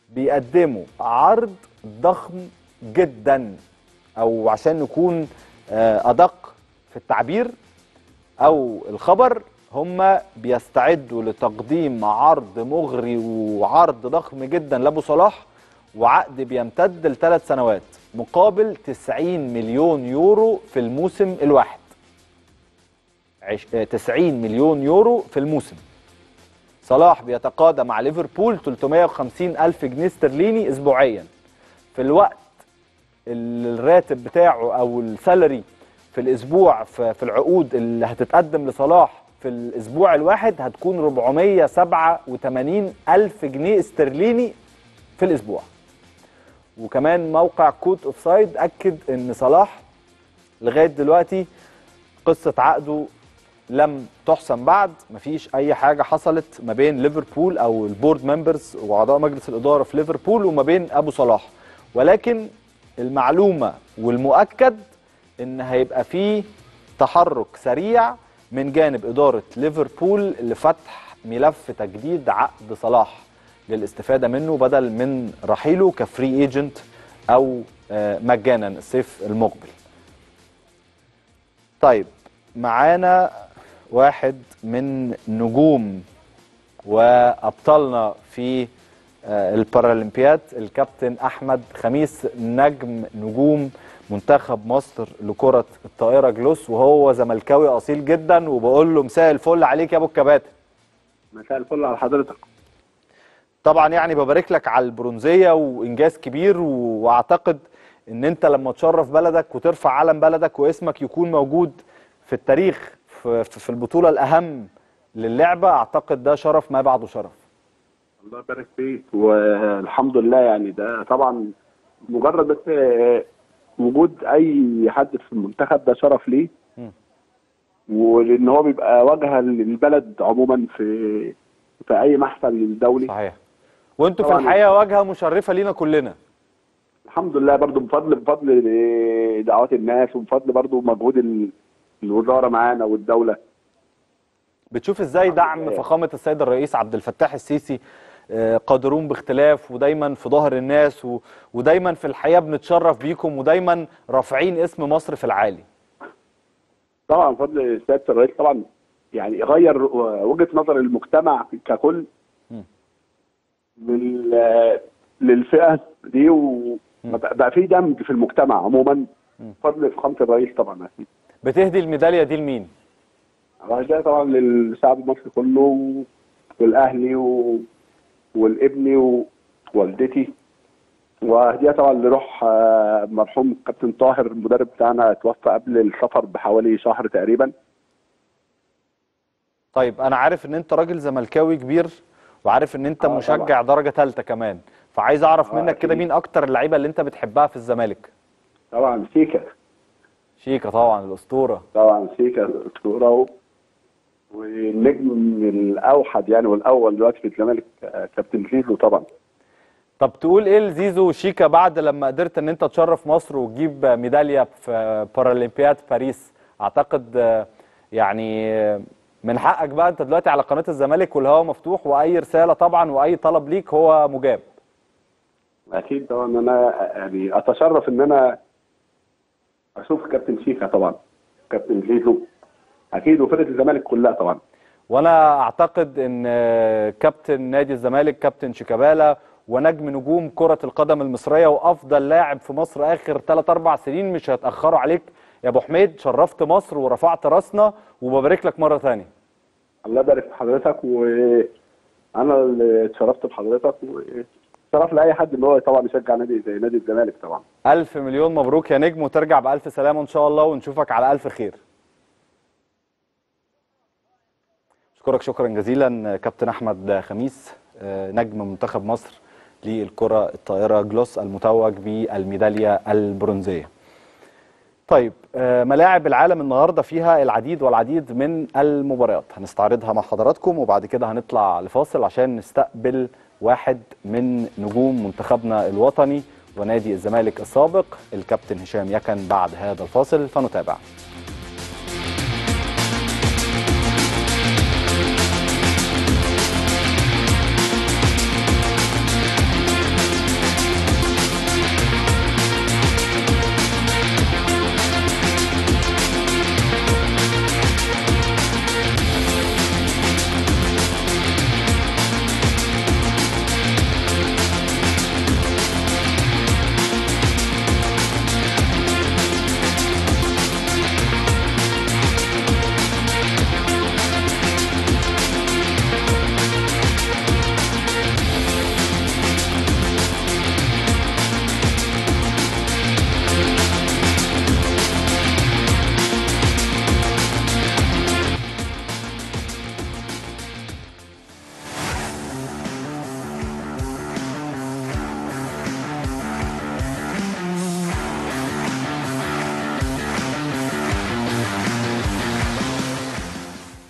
بيقدموا عرض ضخم جدا او عشان نكون آه، ادق في التعبير او الخبر هم بيستعدوا لتقديم عرض مغري وعرض ضخم جدا لابو صلاح وعقد بيمتد لثلاث سنوات مقابل 90 مليون يورو في الموسم الواحد عش- آه، 90 مليون يورو في الموسم صلاح بيتقاضى مع ليفربول 350 ألف جنيه استرليني أسبوعيا في الوقت اللي الراتب بتاعه أو السالري في الأسبوع في في العقود اللي هتتقدم لصلاح في الأسبوع الواحد هتكون 487 ألف جنيه استرليني في الأسبوع وكمان موقع كوت اوف سايد أكد إن صلاح لغاية دلوقتي قصة عقده لم تحسم بعد مفيش اي حاجه حصلت ما بين ليفربول او البورد ممبرز واعضاء مجلس الاداره في ليفربول وما بين ابو صلاح ولكن المعلومه والمؤكد ان هيبقى فيه تحرك سريع من جانب اداره ليفربول لفتح ملف تجديد عقد صلاح للاستفاده منه بدل من رحيله كفري ايجنت او آه، مجانا الصيف المقبل طيب معانا واحد من نجوم وابطالنا في آه، البارالمبياد الكابتن احمد خميس نجم نجوم منتخب مصر لكره الطائره جلوس وهو زملكاوي اصيل جدا وبقول له مساء الفل عليك يا ابو الكباتن مساء الفل على حضرتك طبعا يعني ببارك لك على البرونزيه وانجاز كبير و- واعتقد ان انت لما تشرف بلدك وترفع علم بلدك واسمك يكون موجود في التاريخ في, في في البطوله الاهم للعبه اعتقد ده شرف ما بعده شرف الله يبارك فيك والحمد لله يعني ده طبعا مجرد بس آه، وجود اي حد في المنتخب ده شرف ليه مم. ولان هو بيبقى واجهه للبلد عموما في في اي محفل دولي صحيح وانتوا في طبعاً. الحقيقه واجهه مشرفه لينا كلنا الحمد لله برضو بفضل بفضل آه، دعوات الناس وبفضل برضو مجهود ال- الوزاره معانا والدوله بتشوف ازاي دعم فخامه السيد الرئيس عبد الفتاح السيسي آه، قادرون باختلاف ودايما في ظهر الناس و... ودايما في الحقيقه بنتشرف بيكم ودايما رافعين اسم مصر في العالي طبعا بفضل سياده الرئيس طبعا يعني غير وجهه نظر المجتمع ككل مم. لل- للفئه دي وبقى بقى في دمج في المجتمع عموما بفضل فخامه الرئيس طبعا اكيد بتهدي الميداليه دي لمين ده طبعا للشعب المصري كله والاهلي و... والابني ووالدتي وهدية طبعا لروح آه، مرحوم كابتن طاهر المدرب بتاعنا توفى قبل السفر بحوالي شهر تقريبا طيب انا عارف ان انت راجل زملكاوي كبير وعارف ان انت آه، مشجع درجه ثالثه كمان فعايز اعرف آه، منك كده أكيد. مين اكتر اللعيبه اللي انت بتحبها في الزمالك طبعا سيكا شيكا طبعا الاسطوره طبعا سيكا الاسطوره و... والنجم الاوحد يعني والاول دلوقتي في الزمالك آه، كابتن زيزو طبعا طب تقول ايه لزيزو وشيكا بعد لما قدرت ان انت تشرف مصر وتجيب ميداليه في بارالمبياد باريس اعتقد آه، يعني آه، من حقك بقى انت دلوقتي على قناه الزمالك والهواء مفتوح واي رساله طبعا واي طلب ليك هو مجاب اكيد طبعا انا يعني اتشرف ان انا اشوف كابتن شيكا طبعا كابتن زيزو اكيد وفرقه الزمالك كلها طبعا وانا اعتقد ان آه، كابتن نادي الزمالك كابتن شيكابالا ونجم نجوم كرة القدم المصرية وافضل لاعب في مصر اخر 3 4 سنين مش هيتأخروا عليك يا ابو حميد شرفت مصر ورفعت راسنا وببارك لك مرة ثانية الله يبارك في حضرتك وانا اللي اتشرفت بحضرتك وشرف لاي حد ان هو طبعا يشجع نادي زي نادي الزمالك طبعا ألف مليون مبروك يا نجم وترجع بألف سلامة إن شاء الله ونشوفك على ألف خير أشكرك شكرا جزيلا كابتن أحمد خميس آه، نجم منتخب مصر للكرة الطائرة جلوس المتوج بالميدالية البرونزية طيب آه، ملاعب العالم النهارده فيها العديد والعديد من المباريات هنستعرضها مع حضراتكم وبعد كده هنطلع لفاصل عشان نستقبل واحد من نجوم منتخبنا الوطني ونادي الزمالك السابق الكابتن هشام يكن بعد هذا الفاصل فنتابع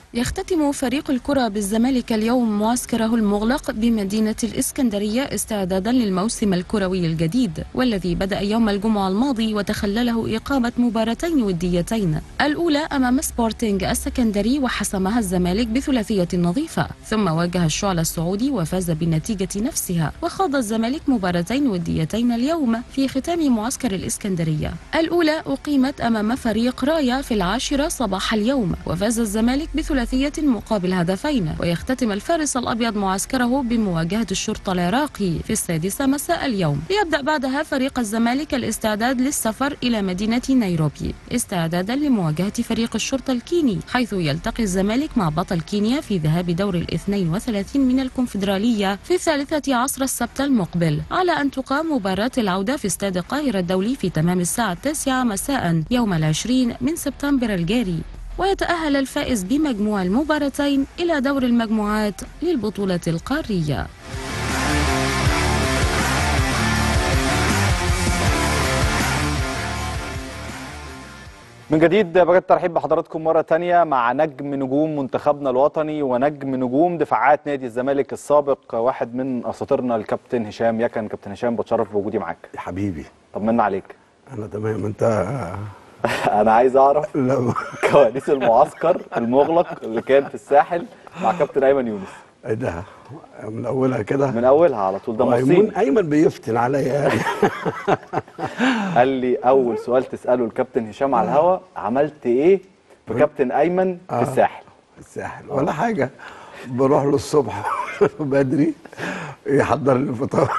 يختتم فريق الكرة بالزمالك اليوم معسكره المغلق بمدينة الإسكندرية استعدادا للموسم الكروي الجديد والذي بدأ يوم الجمعة الماضي وتخلله إقامة مباراتين وديتين الأولى أمام سبورتينج السكندري وحسمها الزمالك بثلاثية نظيفة ثم واجه الشعلة السعودي وفاز بالنتيجة نفسها وخاض الزمالك مباراتين وديتين اليوم في ختام معسكر الإسكندرية الأولى أقيمت أمام فريق رايا في العاشرة صباح اليوم وفاز الزمالك بثلاثية مقابل هدفين ويختتم الفارس الأبيض معسكره بمواجهة الشرطة العراقي في السادسة مساء اليوم ليبدأ بعدها فريق الزمالك الاستعداد للسفر إلى مدينة نيروبي استعدادا لمواجهة فريق الشرطة الكيني حيث يلتقي الزمالك مع بطل كينيا في ذهاب دور الاثنين وثلاثين من الكونفدرالية في الثالثة عصر السبت المقبل على أن تقام مباراة العودة في استاد القاهرة الدولي في تمام الساعة التاسعة مساء يوم العشرين من سبتمبر الجاري ويتأهل الفائز بمجموع المباراتين إلى دور المجموعات للبطولة القارية من جديد بجد الترحيب بحضراتكم مرة تانية مع نجم نجوم منتخبنا الوطني ونجم نجوم دفاعات نادي الزمالك السابق واحد من أساطيرنا الكابتن هشام يكن كابتن هشام بتشرف بوجودي معاك يا حبيبي طمنا عليك انا تمام انت أنا عايز أعرف لا كواليس المعسكر المغلق اللي كان في الساحل مع كابتن أيمن يونس ايه ده من اولها كده من أولها على طول ده ايمن مصيني ايمن بيفتن عليا يعني قال لي أول سؤال تسأله الكابتن هشام على الهوا عملت إيه في كابتن أيمن في الساحل الساحل ولا حاجه بروح له الصبح بدري يحضر لي الفطار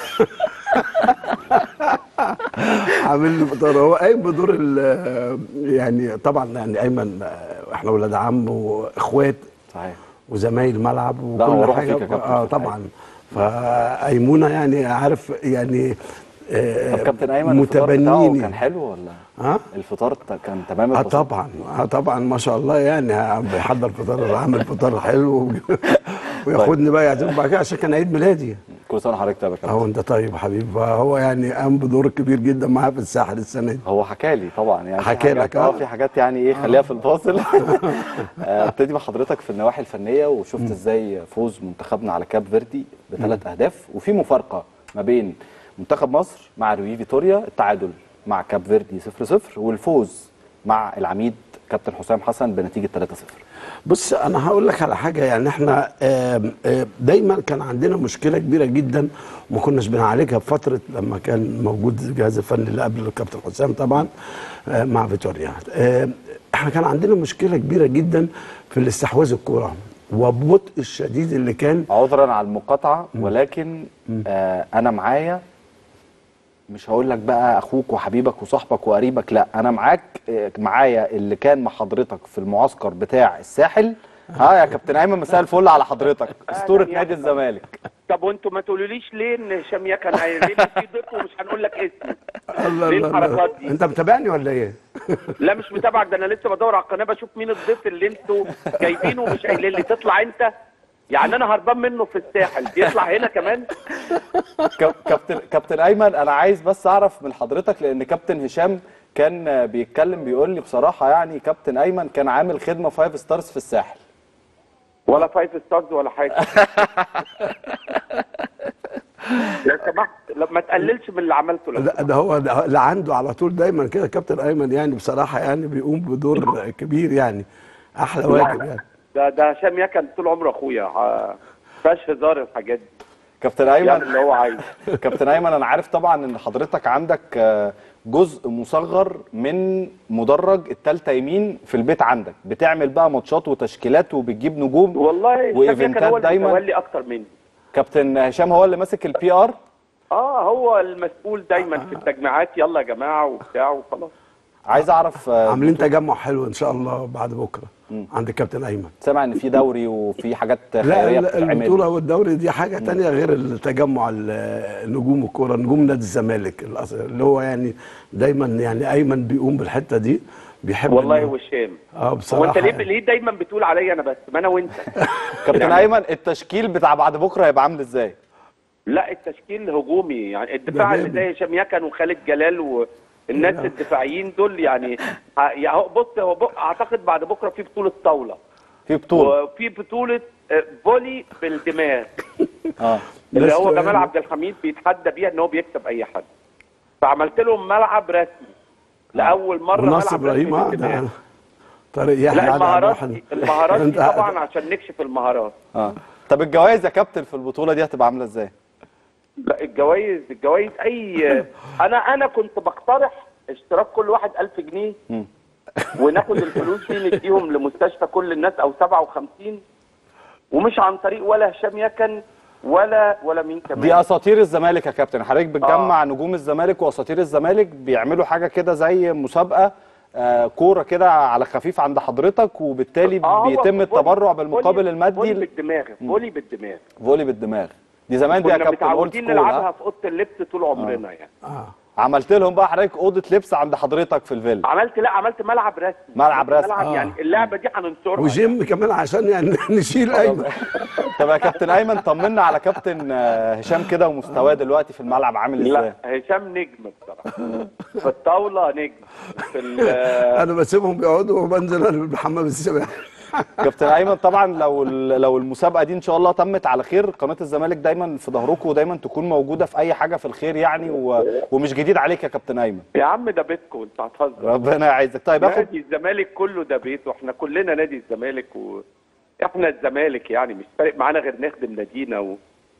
عامل لي فطار هو قايم بدور ال- يعني طبعا يعني ايمن احنا ولاد عم واخوات صحيح وزمايل ملعب لا، هو وكل روح حاجه فيك يا كابتن اه في الحقيقة. طبعا فايمونه يعني عارف يعني آه، طب كابتن أيمن الفطار بتاعه متبنيني كان حلو ولا ها الفطار كان تمام اه البساطة؟ طبعا اه طبعا ما شاء الله يعني بيحضر فطار عامل فطار حلو وياخدني بقى يعزمني بعد كده عشان كان عيد ميلادي كل سنة وحضرتك طيب يا كابتن اهو انت طيب حبيبي فهو يعني قام بدور كبير جدا معاه في الساحل السنه دي هو حكى لي طبعا يعني في حكى حاجات- لك، اه آه. في حاجات يعني ايه خليها في الفاصل آه، ابتدي مع حضرتك في النواحي الفنيه وشفت ازاي فوز منتخبنا على كاب فيردي بثلاث اهداف وفي مفارقه ما بين منتخب مصر مع روي فيتوريا التعادل مع كاب فيردي 0-0 والفوز مع العميد كابتن حسام حسن بنتيجه 3-0 بص انا هقول لك على حاجه يعني احنا آم، آم، دايما كان عندنا مشكله كبيره جدا وما كناش بنعالجها في فتره لما كان موجود الجهاز الفني اللي قبل الكابتن حسام طبعا آه، مع فيتوريا آم، احنا كان عندنا مشكله كبيره جدا في الاستحواذ الكوره وبطء الشديد اللي كان عذرا على المقاطعه ولكن آه انا معايا مش هقول لك بقى اخوك وحبيبك وصاحبك وقريبك لا انا معاك آه، معايا اللي كان مع حضرتك في المعسكر بتاع الساحل ها يا كابتن ايمن مساء الفل على حضرتك اسطوره يا نادي أهلا. الزمالك طب وانتوا ما تقولوليش ليه ان هشام يكن عايزين في ضيف ومش هنقول لك اسمه الله ليه الله الحركات الله. دي؟ انت متابعني ولا ايه؟ لا مش متابعك ده انا لسه بدور على القناه بشوف مين الضيف اللي انتوا جايبينه ومش قايلين لي تطلع انت يعني انا هربان منه في الساحل يطلع هنا كمان كاب- كابتن كابتن ايمن انا عايز بس اعرف من حضرتك لان كابتن هشام كان آه، بيتكلم بيقول لي بصراحه يعني كابتن ايمن كان عامل خدمه فايف ستارز في الساحل ولا فايف ستارز ولا حاجه لو سمحت لا- ما تقللش من اللي عملته لو ده, ده هو ده اللي عنده على طول دايما كده كابتن ايمن يعني بصراحه يعني بيقوم بدور كبير يعني احلى واجب يعني ده ده هشام يكن طول عمره اخويا ع- فيهاش هزار الحاجات دي كابتن يعمل ايمن اللي هو عايزه كابتن ايمن انا عارف طبعا ان حضرتك عندك آه، جزء مصغر من مدرج التالتة يمين في البيت عندك بتعمل بقى ماتشات وتشكيلات وبتجيب نجوم والله هشام يكن وايفنتات هو اللي دايما متولي اكتر مني كابتن هشام هو اللي ماسك البي ار اه هو المسؤول دايما في التجميعات يلا يا جماعه وبتاع وخلاص عايز اعرف آه، عاملين تجمع حلو ان شاء الله بعد بكره عند الكابتن ايمن سامع ان في دوري وفي حاجات لا خيريه ال- بتتعمل البطوله والدوري دي حاجه تانية غير التجمع ال- نجوم الكوره نجوم نادي الزمالك الأص- اللي هو يعني دايما يعني ايمن بيقوم بالحته دي بيحب والله إنه- وشام اه بصراحه هو انت ليه يعني. ليه دايما بتقول عليا انا بس ما انا وانت كابتن يعني- ايمن التشكيل بتاع بعد بكره هيبقى عامل ازاي لا التشكيل هجومي يعني الدفاع ده اللي جامد. زي هشام يكن وخالد جلال والناس الدفاعيين دول يعني ه- يعني هو- بص هو بق- اعتقد بعد بكره في بطوله طاوله في في بطوله وفي بطوله آه، فولي بالدماغ اه اللي هو لسه جمال عبد الحميد بيتحدى بيها ان هو بيكسب اي حد فعملت لهم ملعب رسمي لاول مره وناصر ملعب رسمي ابراهيم اه بالدماغ. ده طارق يحيى لا قاعد على المهارات واحد. دي المهارات دي أنت- طبعا عشان نكشف المهارات اه طب الجوائز يا كابتن في البطوله دي هتبقى عامله ازاي لا الجوائز الجوائز اي انا انا كنت بقترح اشتراك كل واحد 1000 جنيه مم. وناخد الفلوس دي نديهم لمستشفى كل الناس او 57 ومش عن طريق ولا هشام يكن ولا ولا مين كمان دي اساطير الزمالك يا كابتن حضرتك بتجمع نجوم الزمالك واساطير الزمالك بيعملوا حاجه كده زي مسابقه آه كوره كده على خفيف عند حضرتك وبالتالي آه، هو بيتم فولي- التبرع بالمقابل فولي- المادي فولي ل- بالدماغ فولي بالدماغ فولي بالدماغ دي زمان دي يا كنا كابتن اولد متعودين سكول نلعبها ها؟ في اوضه اللبس طول عمرنا يعني اه عملت لهم بقى حضرتك اوضه لبس عند حضرتك في الفيلا عملت لا عملت ملعب رسمي ملعب رسمي. ملعب آه. يعني اللعبه دي هننشرها وجيم كمان عشان يعني نشيل ايمن طب يا كابتن ايمن طمنا على كابتن آه، هشام كده ومستواه دلوقتي في الملعب عامل ازاي لا هشام نجم بصراحه في الطاوله نجم في ال- انا بسيبهم بيقعدوا وبنزل انا بحمام السباحه كابتن ايمن طبعا لو ال- لو المسابقه دي ان شاء الله تمت على خير قناه الزمالك دايما في ظهركم ودايما تكون موجوده في اي حاجه في الخير يعني و... ومش جديد عليك يا كابتن ايمن يا عم ده بيتكم انت هتهزر ربنا يعزك طيب اخد نادي الزمالك كله ده بيته احنا كلنا نادي الزمالك و... احنا الزمالك يعني مش فارق معانا غير نخدم نادينا و...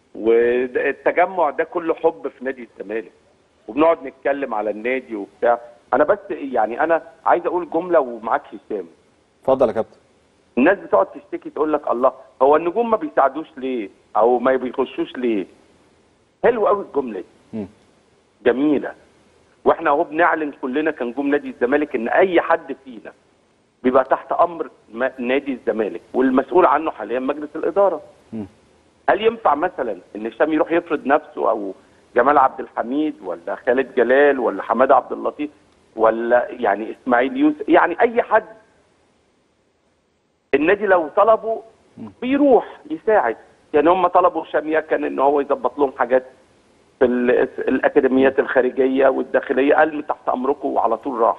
والتجمع ده كله حب في نادي الزمالك وبنقعد نتكلم على النادي وبتاع انا بس يعني انا عايز اقول جمله ومعاك هشام اتفضل يا كابتن الناس بتقعد تشتكي تقول لك الله هو النجوم ما بيساعدوش ليه او ما بيخشوش ليه حلو قوي الجمله دي مم. جميله واحنا اهو بنعلن كلنا كنجوم نادي الزمالك ان اي حد فينا بيبقى تحت امر ما- نادي الزمالك والمسؤول عنه حاليا مجلس الاداره مم. هل ينفع مثلا ان هشام يروح يفرض نفسه او جمال عبد الحميد ولا خالد جلال ولا حماده عبد اللطيف ولا يعني اسماعيل يوسف يعني اي حد النادي لو طلبه بيروح يساعد يعني هم طلبوا هشام يكن ان هو يظبط لهم حاجات في ال- الاكاديميات الخارجيه والداخليه قال من تحت امركم وعلى طول راح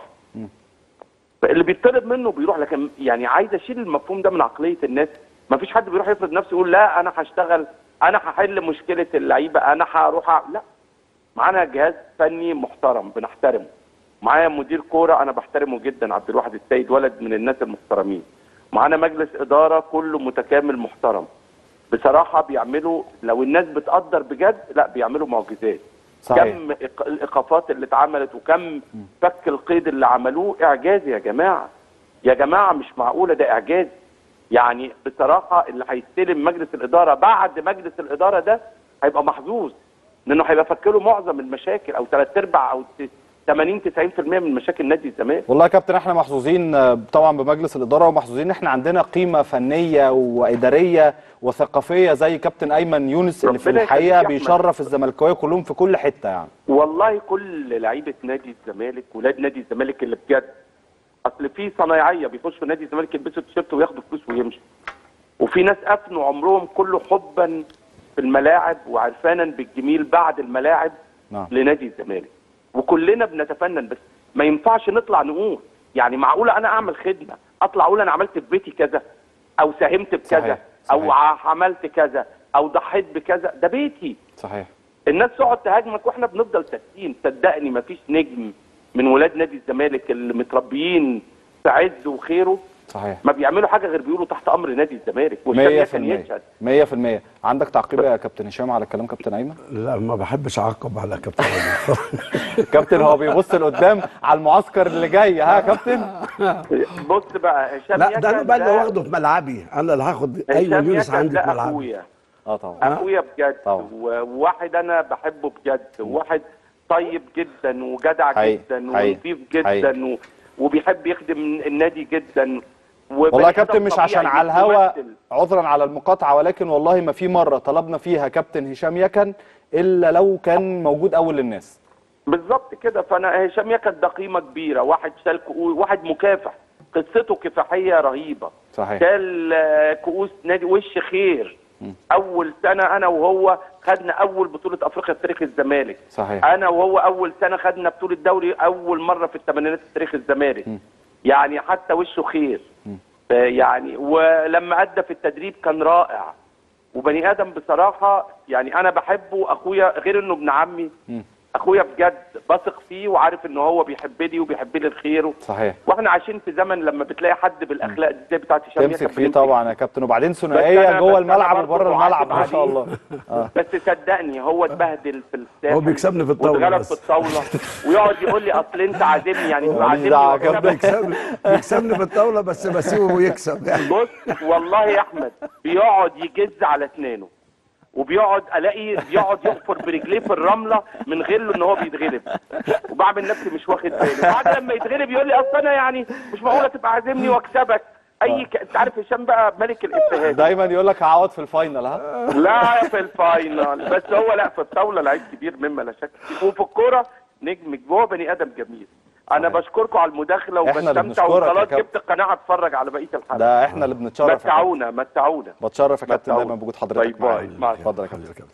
اللي بيطلب منه بيروح لكن يعني عايز اشيل المفهوم ده من عقليه الناس ما فيش حد بيروح يفرض نفسه يقول لا انا هشتغل انا هحل مشكله اللعيبه انا هروح أع- لا معانا جهاز فني محترم بنحترمه معايا مدير كوره انا بحترمه جدا عبد الواحد السيد ولد من الناس المحترمين معانا مجلس اداره كله متكامل محترم بصراحه بيعملوا لو الناس بتقدر بجد لا بيعملوا معجزات صحيح كم إيق- الايقافات اللي اتعملت وكم فك القيد اللي عملوه اعجاز يا جماعه يا جماعه مش معقوله ده اعجاز يعني بصراحه اللي هيستلم مجلس الاداره بعد مجلس الاداره ده هيبقى محظوظ لانه هيبقى فكله معظم المشاكل او ثلاث ارباع او 80 90% من مشاكل نادي الزمالك والله يا كابتن احنا محظوظين آه، طبعا بمجلس الاداره ومحظوظين ان احنا عندنا قيمه فنيه واداريه وثقافيه زي كابتن ايمن يونس اللي في ربنا يخليك الحقيقه يا أحمد. بيشرف الزملكاويه كلهم في كل حته يعني والله كل لعيبه نادي الزمالك ولاد نادي الزمالك اللي بجد اصل في صنايعيه بيخشوا نادي الزمالك يلبسوا تيشيرت وياخدوا فلوس ويمشوا وفي ناس افنوا عمرهم كله حبا في الملاعب وعرفانا بالجميل بعد الملاعب نعم لنادي الزمالك وكلنا بنتفنن بس ما ينفعش نطلع نقول يعني معقوله انا اعمل خدمه اطلع اقول انا عملت في بيتي كذا او ساهمت بكذا صحيح، او صحيح. ع- عملت كذا او ضحيت بكذا ده بيتي صحيح الناس تقعد تهاجمك واحنا بنفضل ساكتين صدقني مفيش نجم من ولاد نادي الزمالك اللي متربيين في عز وخيره صحيح ما بيعملوا حاجه غير بيقولوا تحت امر نادي الزمالك والشام كان يشهد 100% 100% عندك تعقيب يا كابتن هشام على كلام كابتن ايمن لا ما بحبش اعقب على كابتن ايمن كابتن هو بيبص لقدام على المعسكر اللي جاي ها يا كابتن بص بقى هشام لا ده انا يكن بقى اللي واخده في ملعبي انا اللي هاخد ايمن هشام يونس يكن عندي ده في ملعبي اخويا اه طبعا اخويا بجد طبعا. وواحد انا بحبه بجد وواحد طيب جدا وجدع حقيقي، جدا حقيقي، ونظيف حقيقي. جدا و... وبيحب يخدم النادي جدا والله يا كابتن مش عشان على الهوا يمثل. عذرا على المقاطعه ولكن والله ما في مره طلبنا فيها كابتن هشام يكن الا لو كان موجود اول الناس بالظبط كده فانا هشام يكن ده قيمه كبيره واحد شال كؤوس واحد مكافح قصته كفاحيه رهيبه صحيح شال آه، كؤوس نادي وش خير اول سنه انا وهو خدنا اول بطوله افريقيا في تاريخ الزمالك صحيح انا وهو اول سنه خدنا بطوله دوري اول مره في الثمانينات في تاريخ الزمالك يعني حتى وشه خير يعني ولما ادى في التدريب كان رائع وبني ادم بصراحه يعني انا بحبه اخويا غير انه ابن عمي اخويا بجد بثق فيه وعارف ان هو بيحبني وبيحب لي الخير صحيح واحنا عايشين في زمن لما بتلاقي حد بالاخلاق دي زي بتاعت هشام تمسك ياسر فيه بنمسك طبعا يا كابتن وبعدين أنا- ثنائيه جوه بس أنا الملعب برضه وبره الملعب بعاتب ما شاء عليه. الله اه بس صدقني هو اتبهدل في الساحل هو بيكسبني في الطاولة واتغلب بس. في الطاوله ويقعد يقول لي اصل انت عازمني يعني ماليش عازمني دعوة يا وأكسبك. بيكسبني بيكسبني في الطاوله بس بسيبه ويكسب يعني بص والله يا احمد بيقعد يجز على اسنانه وبيقعد الاقي بيقعد يحفر برجليه في الرمله من غير له ان هو بيتغلب وبعمل نفسي مش واخد بالي بعد لما يتغلب يقول لي اصل انا يعني مش معقوله تبقى عازمني واكسبك اي ك... انت عارف هشام بقى ملك الافيهات دايما يقول لك هعوض في الفاينل ها لا في الفاينل بس هو لا في الطاوله لعيب كبير مما لا شك فيه وفي الكوره نجم هو بني ادم جميل انا صحيح. بشكركم على المداخله إحنا اللي وبستمتع بنشكرك يا وخلاص كابتن. جبت القناعه اتفرج على بقيه الحلقه ده احنا اللي بنتشرف يا كابتن. متعونا متعونا بتشرف يا كابتن متعود. دايما بوجود باي حضرتك باي. معانا مع اتفضل يا كابتن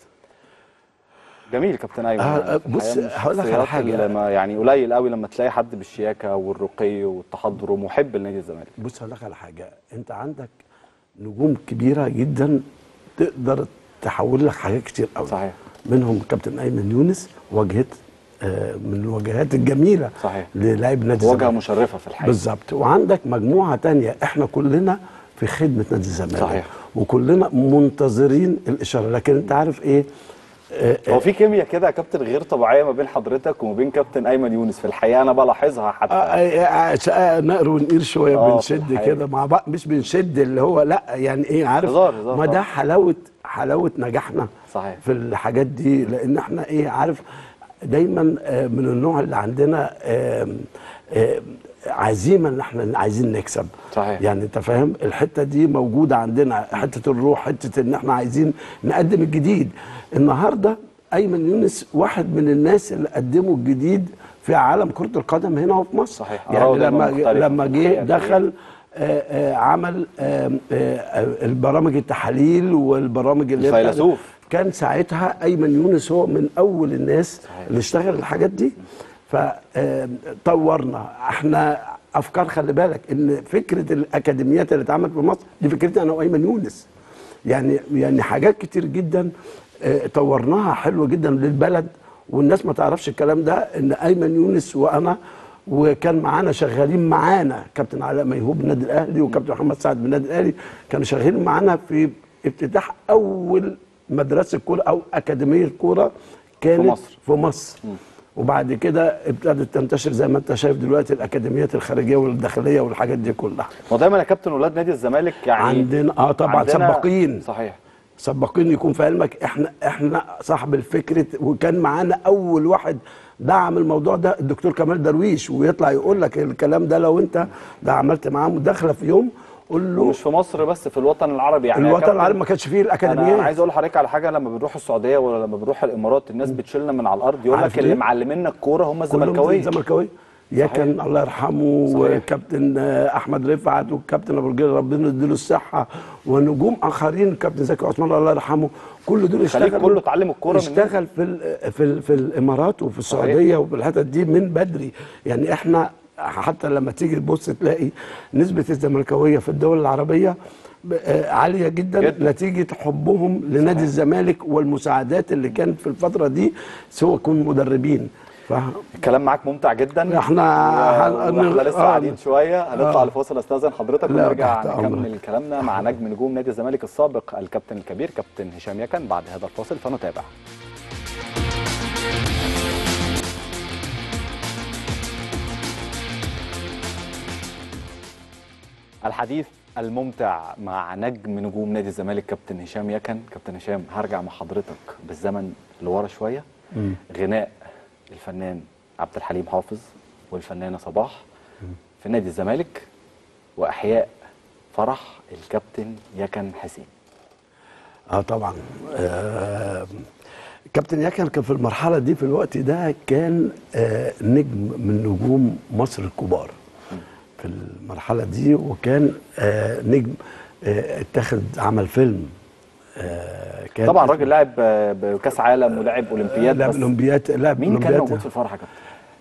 جميل كابتن ايمن آه، آه، في بص، الحقيقة من هقول لك على الشخصيات حاجة. اللي ما يعني قليل قوي لما تلاقي حد بالشياكه والرقي والتحضر ومحب لنادي الزمالك بص هقول لك على حاجه انت عندك نجوم كبيره جدا تقدر تحول لك حاجات كتير قوي صحيح منهم كابتن ايمن يونس واجهت آه، من الواجهات الجميله صحيح للاعب نادي واجهه الزمالك مشرفه في الحقيقه بالظبط وعندك مجموعه تانية احنا كلنا في خدمه نادي الزمالك صحيح. وكلنا منتظرين الاشاره لكن انت عارف ايه آه، هو في كيمياء كده يا كابتن غير طبيعيه ما بين حضرتك وما بين كابتن ايمن يونس في الحقيقه انا بلاحظها حتى آه، آه، آه، نقر ونقير شويه آه، في بنشد الحقيقة. كده مع بعض مش بنشد اللي هو لا يعني ايه عارف هزار- هزار ما ده طبعا. حلاوه حلاوه نجاحنا صحيح في الحاجات دي لان احنا ايه عارف دايما آه، من النوع اللي عندنا آم، آم، عزيمه ان احنا عايزين نكسب صحيح. يعني انت فاهم الحته دي موجوده عندنا حته الروح حته ان احنا عايزين نقدم الجديد النهارده ايمن يونس واحد من الناس اللي قدموا الجديد في عالم كره القدم هنا وفي مصر صحيح. يعني آراءه دايما لما مختلفة لما في جه الحقيقة. دخل آه، آه، عمل آم، آه، آه، البرامج التحاليل والبرامج اللي هي بتاعت- الفيلسوف. كان ساعتها ايمن يونس هو من اول الناس صحيح. اللي اشتغل الحاجات دي فطورنا احنا افكار خلي بالك ان فكره الاكاديميات اللي اتعملت في مصر دي فكرتي انا وايمن يونس يعني يعني حاجات كتير جدا آه، طورناها حلوه جدا للبلد والناس ما تعرفش الكلام ده ان ايمن يونس وانا وكان معانا شغالين معانا كابتن علاء ميهوب النادي الاهلي وكابتن محمد سعد من النادي الاهلي كانوا شغالين معانا في افتتاح اول مدرسه كوره او اكاديميه كوره كانت في مصر. في مصر وبعد كده ابتدت تنتشر زي ما انت شايف دلوقتي الاكاديميات الخارجيه والداخليه والحاجات دي كلها ودايما يا كابتن ولاد نادي الزمالك يعني عندنا اه طبعا عندنا- سباقين صحيح سباقين يكون في علمك احنا احنا صاحب الفكره وكان معانا اول واحد دعم الموضوع ده الدكتور كمال درويش ويطلع يقول لك الكلام ده لو انت ده عملت معاه مداخله في يوم قول له ومش في مصر بس في الوطن العربي يعني يا الوطن كابتن، العربي ما كانش فيه انا أنا الاكاديميات عايز اقول لحضرتك على حاجه لما بنروح السعوديه ولا لما بنروح الامارات الناس بتشيلنا من على الارض يقول عارف لك اللي ليه؟ معلمينا الكوره هم كلهم الزملكاويه الزملكاويه يا صحيح. كان الله يرحمه صحيح. وكابتن آه، احمد رفعت والكابتن ابو رجيل ربنا يديله الصحه ونجوم اخرين الكابتن زكي عثمان الله يرحمه كل دول الخليج اشتغلوا كله اتعلم الكوره من اشتغل في ال في ال في الامارات وفي السعوديه وفي الحتت دي من بدري يعني احنا حتى لما تيجي تبص تلاقي نسبه الزملكاويه في الدول العربيه ب- آه، عاليه جدا, جداً. جدا نتيجه حبهم لنادي الزمالك والمساعدات اللي كانت في الفتره دي سواء يكون مدربين ف... الكلام معاك ممتع جدا احنا و- هن- واحنا لسه آه. قاعدين شويه هنطلع آه. لفاصل استاذن حضرتك لا، ونرجع تحت نكمل أمرك. كلامنا مع نجم نجوم نادي الزمالك السابق الكابتن الكبير كابتن هشام يكن بعد هذا الفاصل فنتابع الحديث الممتع مع نجم نجوم نادي الزمالك كابتن هشام يكن كابتن هشام هرجع مع حضرتك بالزمن لورا شويه غناء الفنان عبد الحليم حافظ والفنانه صباح في نادي الزمالك واحياء فرح الكابتن يكن حسين اه طبعا آه كابتن يكن كان في المرحله دي في الوقت ده كان آه نجم من نجوم مصر الكبار في المرحله دي وكان آه نجم آه اتخذ عمل فيلم آه كان طبعا راجل لاعب آه، بكاس عالم ولاعب اولمبياد لاعب بس اولمبياد لاعب مين كان أولمبياد. موجود في الفرح يا كابتن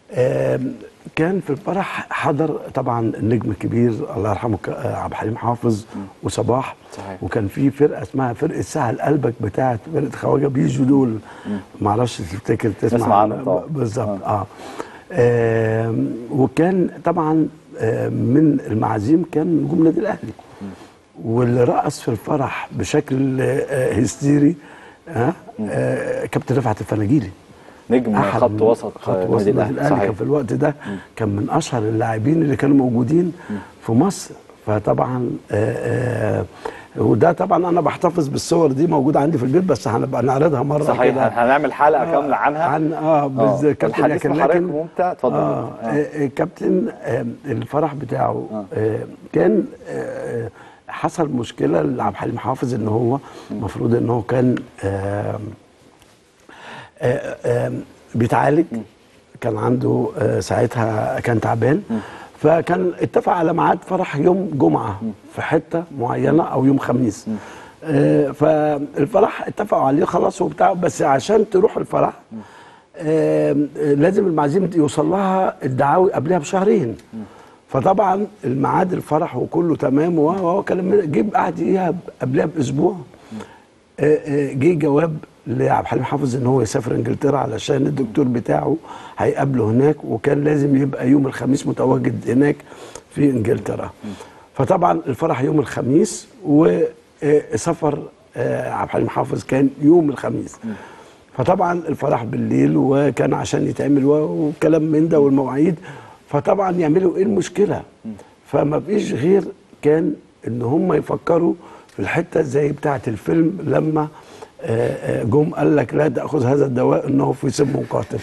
آم، كان في الفرح حضر طبعا النجم الكبير الله يرحمه ك- آه، عبد الحليم حافظ وصباح صحيح. وكان في فرقه اسمها فرقه سهل قلبك بتاعت فرقه خواجه بيجوا دول ما اعرفش تفتكر تسمع نسمع عنهم طبعا. بالظبط اه, آم، وكان طبعا آم، من المعازيم كان نجوم النادي الاهلي واللي رقص في الفرح بشكل آه، هستيري ها آه كابتن رفعت الفناجيلي نجم أحد خط من وسط خط آه، وسط النادي النادي الاهلي الاهلي صحيح كان في الوقت ده كان من اشهر اللاعبين اللي كانوا موجودين في مصر فطبعا آه آه وده طبعا انا بحتفظ بالصور دي موجوده عندي في البيت بس هنبقى نعرضها مره صحيح كده. هنعمل حلقه كامله عنها عن اه بز كابتن الحديث لكن مع حضرتك لكن ممتع اتفضل آه آه. آه. آه كابتن آه الفرح بتاعه آه كان آه حصل مشكله لعبد الحليم حافظ ان هو المفروض ان هو كان آه آه آه بيتعالج كان عنده آه ساعتها كان تعبان فكان اتفق على ميعاد فرح يوم جمعه في حته معينه او يوم خميس آه فالفرح اتفقوا عليه خلاص وبتاع بس عشان تروح الفرح آه لازم المعازيم يوصل لها الدعاوي قبلها بشهرين فطبعا الميعاد الفرح وكله تمام وهو كلام جه قعد ايه قبلها باسبوع آه، آه، جه جواب لعبد الحليم حافظ ان هو يسافر انجلترا علشان الدكتور بتاعه هيقابله هناك وكان لازم يبقى يوم الخميس متواجد هناك في انجلترا فطبعا الفرح يوم الخميس وسفر عبد الحليم حافظ كان يوم الخميس فطبعا الفرح بالليل وكان عشان يتعمل و- وكلام من ده والمواعيد فطبعا يعملوا ايه المشكله فما فيش غير كان ان هم يفكروا في الحته زي بتاعه الفيلم لما آه، آه، جم قال لك لا تاخذ هذا الدواء انه في سم قاتل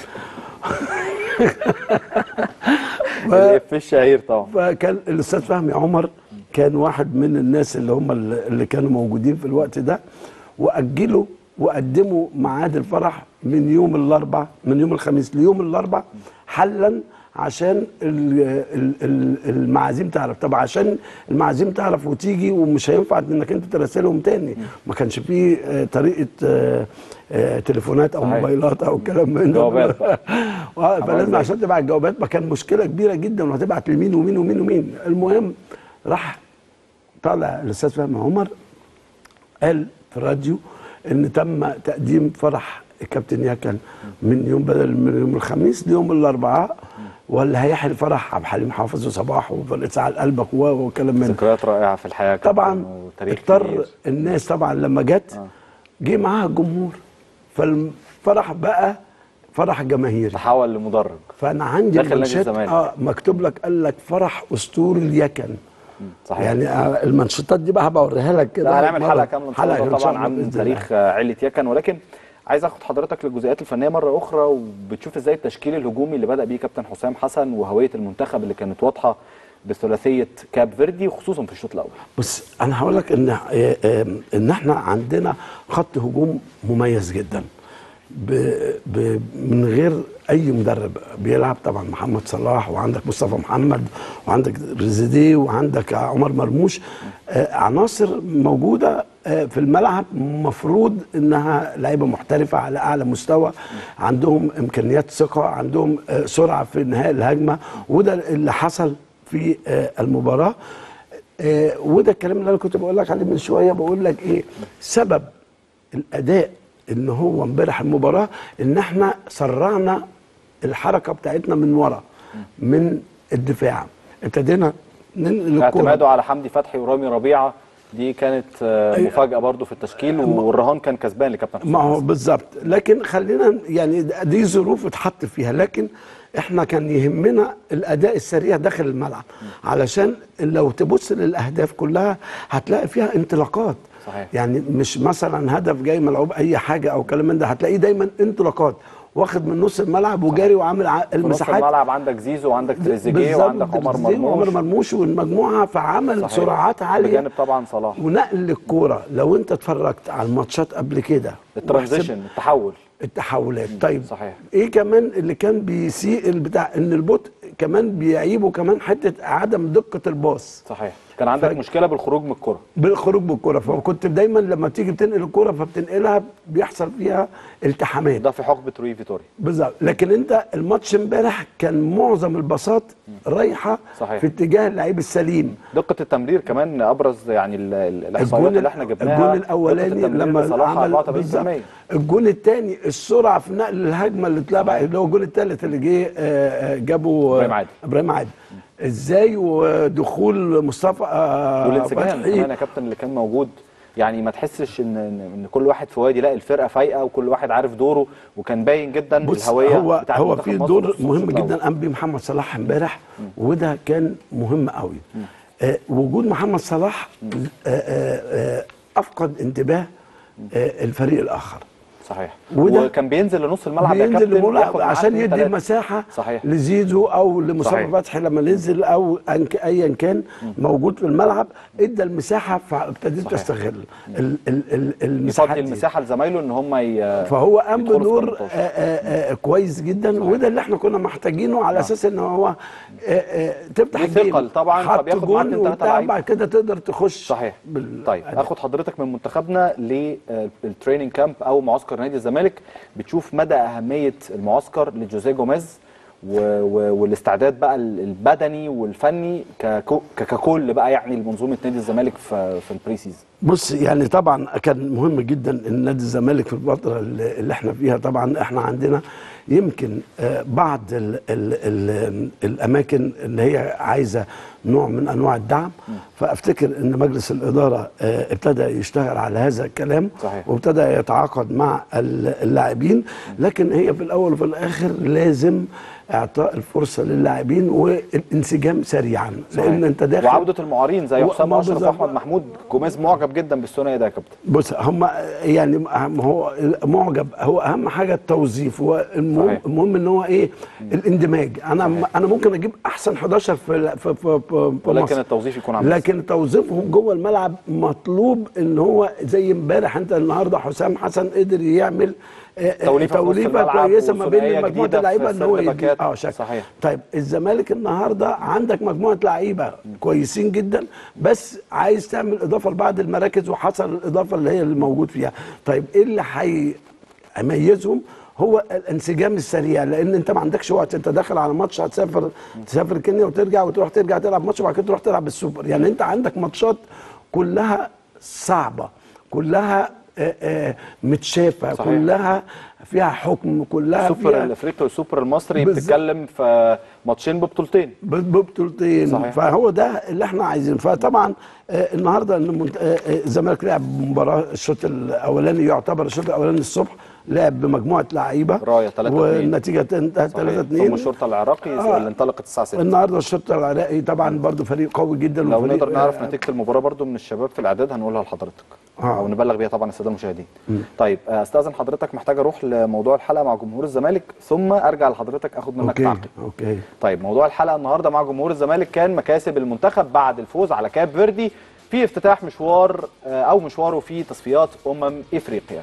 الإفيه الشهير طبعا فكان الاستاذ فهمي عمر كان واحد من الناس اللي هم اللي اللي كانوا موجودين في الوقت ده واجلوا وقدموا ميعاد الفرح من يوم الاربع من يوم الخميس ليوم الاربع حلا عشان ال- ال- ال- المعازيم تعرف طب عشان المعازيم تعرف وتيجي ومش هينفع انك انت تراسلهم تاني ما كانش فيه آه، طريقه آه، آه، تليفونات او صحيح. موبايلات او كلام من ده جوابات. آه، فلازم إزاي؟ عشان تبعت جوابات ما كان مشكله كبيره جدا وهتبعت لمين ومين ومين ومين المهم راح طالع الاستاذ فهمي عمر قال في الراديو ان تم تقديم فرح الكابتن يكن من يوم بدل من يوم الخميس ليوم الاربعاء واللي هيحيي الفرح عبد الحليم حافظ وصباح وفرقه ساعه قلبك و- وكلام من ده ذكريات رائعه في الحياه كابتن، طبعا وتاريخ اضطر كبير. الناس طبعا لما جت جه معاها الجمهور فالفرح بقى فرح جماهيري تحول لمدرج فانا عندي داخل نادي المنشط الزمالك. اه مكتوب لك قال لك فرح اسطوري اليكن صحيح يعني آه، المنشطات دي بقى هبقى اوريها لك كده لا هنعمل مرة. حلقه كامله ان شاء الله حلقة إن شاء طبعا الله عن بإذن تاريخ آه، عيله يكن ولكن عايز اخد حضرتك للجزئيات الفنيه مره اخرى وبتشوف ازاي التشكيل الهجومي اللي بدا بيه كابتن حسام حسن وهويه المنتخب اللي كانت واضحه بثلاثيه كاب فيردي وخصوصا في الشوط الاول بص انا هقول لك ان آه، آه، ان احنا عندنا خط هجوم مميز جدا ب ب من غير اي مدرب بيلعب طبعا محمد صلاح وعندك مصطفى محمد وعندك ريزيدي وعندك عمر مرموش آه، عناصر موجوده آه، في الملعب مفروض انها لعيبه محترفه على اعلى مستوى عندهم امكانيات ثقه عندهم آه، سرعه في انهاء الهجمه وده اللي حصل في آه، المباراه آه، وده الكلام اللي انا كنت بقول لك عليه من شويه بقول لك ايه سبب الاداء ان هو امبارح المباراه ان احنا سرعنا الحركه بتاعتنا من ورا من الدفاع ابتدينا ننقل الكوره اعتماده على حمدي فتحي ورامي ربيعه دي كانت آه، مفاجاه برضو في التشكيل والرهان كان كسبان لكابتن حسام ما هو حسن. بالظبط لكن خلينا يعني دي ظروف اتحط فيها لكن احنا كان يهمنا الاداء السريع داخل الملعب علشان لو تبص للاهداف كلها هتلاقي فيها انطلاقات صحيح. يعني مش مثلا هدف جاي ملعوب اي حاجه او كلام من ده هتلاقيه دايما انطلاقات واخد من نص الملعب وجاري وعامل ع- في نص المساحات الملعب عندك زيزو وعندك تريزيجيه بالظبط، وعندك عمر تريزيجيه وعمر مرموش مرموش والمجموعه فعمل صحيح. سرعات عاليه بجانب طبعا صلاح ونقل الكوره لو انت اتفرجت على الماتشات قبل كده الترانزيشن التحول التحولات طيب صحيح. ايه كمان اللي كان بيسيء البتاع ان البطء كمان بيعيبه كمان حته عدم دقه الباص صحيح كان عندك ف- مشكله بالخروج من الكره بالخروج بالكره فكنت دايما لما تيجي بتنقل الكره فبتنقلها بيحصل فيها التحامات ده في حقبه روي فيتوريا بالظبط لكن انت الماتش امبارح كان معظم الباصات رايحه صحيح. في اتجاه اللعيب السليم دقه التمرير كمان ابرز يعني ال- ال- الاحصائيات الجون اللي احنا جبناها الجون دقة الاولاني التمرير لما لصلاح عمل 74% بالظبط. الجون الثاني السرعه في نقل الهجمه اللي اتلعب اللي هو الجون الثالث اللي جه آه، آه، جابه إبراهيم عادل. ابراهيم عادل ازاي ودخول مصطفى آه، والانسجام فتحي كمان يا كابتن اللي كان موجود يعني ما تحسش ان ان إن كل واحد في وادي لا الفرقه فايقه وكل واحد عارف دوره وكان باين جدا بص الهويه هو بتاعت هو منتخب في مصر دور خصوصاً مهم الشوط الأول. جدا قام بيه محمد صلاح امبارح وده كان مهم قوي آه وجود محمد صلاح آه آه آه افقد انتباه آه الفريق الاخر صحيح وده وكان بينزل لنص الملعب يا بينزل كابتن الملعب ياخد معاه عشان اتنين يدي تلاتة. المساحه صحيح لزيزو او لمصطفى صحيح. فتحي لما نزل او أنك ايا كان موجود في الملعب ادى المساحه فابتديت صحيح. تستغل ال ال ال المساحات يفضي دي. المساحه لزمايله ان هم ي... فهو قام يدخلوا في بدور 18. آه، آه، آه، كويس جدا وده اللي احنا كنا محتاجينه على اساس ان هو آه، آه، تفتح ليه الجيم ثقل طبعاً، حط فبياخد معاك جون اتنين تلاتة وبتاع، لعيبة. بعد كده تقدر تخش صحيح بال- طيب أداء. اخد حضرتك من منتخبنا للتريننج كامب او معسكر نادي الزمالك بتشوف مدى اهميه المعسكر لجوزيه جوميز و... و... والاستعداد بقى ال- البدني والفني ككو... ك- ككل بقى يعني لمنظومه نادي الزمالك في في البري سيزون بص يعني طبعا كان مهم جدا ان نادي الزمالك في الفتره اللي اللي احنا فيها طبعا احنا عندنا يمكن آه، بعض ال ال ال الاماكن اللي هي عايزه نوع من انواع الدعم فافتكر ان مجلس الاداره آه، ابتدى يشتغل على هذا الكلام صحيح. وابتدى يتعاقد مع ال- اللاعبين لكن هي في الاول وفي الاخر لازم اعطاء الفرصه للاعبين والانسجام سريعا لان انت داخل وعوده المعارين زي و- حسام ما اشرف بالظبط. واحمد محمود جوميز معجب جدا بالثنائي ده يا كابتن بص هم يعني ما هو معجب هو اهم حاجه التوظيف هو المهم, صحيح. المهم ان هو ايه الاندماج انا انا ممكن اجيب احسن 11 في في في, في, في ولكن مصر. التوظيف يكون عامل لكن توظيفهم جوه الملعب مطلوب ان هو زي امبارح انت النهارده حسام حسن قدر يعمل آه، آه، توليفة في نص توليفه الملعب كويسه ما بين وثنائية مجموعه جديدة اللعيبه في ان هو سرد يدي باكات. اه شكل صحيح. طيب الزمالك النهارده عندك مجموعه لعيبه كويسين جدا بس عايز تعمل اضافه لبعض المراكز وحصل الاضافه اللي هي اللي موجود فيها طيب ايه اللي هيميزهم هو الانسجام السريع لان انت ما عندكش وقت انت داخل على ماتش هتسافر تسافر كينيا وترجع وتروح ترجع تلعب ماتش وبعد كده تروح تلعب بالسوبر يعني انت عندك ماتشات كلها صعبه كلها آه، آه، متشافه صحيح. كلها فيها حكم كلها السوبر فيها الافريقي والسوبر المصري بالظبط. بتتكلم في ماتشين ببطولتين ب- ببطولتين صحيح. فهو ده اللي احنا عايزينه فطبعا آه، النهارده ان المنت- آه، آه، الزمالك لعب مباراه الشوط الاولاني يعتبر الشوط الاولاني الصبح لعب بمجموعه لعيبه رايه 3 2 والنتيجه انتهت 3 2 ثم الشرطه العراقي آه. اللي انطلقت الساعه 6 النهارده الشوط العراقي طبعا برضو فريق قوي جدا لو وفريق نقدر نعرف آه، نتيجه المباراه برضو من الشباب في الاعداد هنقولها لحضرتك آه. او نبلغ بيها طبعا الساده المشاهدين طيب آه، استاذن حضرتك محتاج اروح لموضوع الحلقه مع جمهور الزمالك ثم ارجع لحضرتك اخد منك اوكي تعقيب اوكي طيب موضوع الحلقه النهارده مع جمهور الزمالك كان مكاسب المنتخب بعد الفوز على كاب فيردي في افتتاح مشوار آه، او مشواره في تصفيات امم افريقيا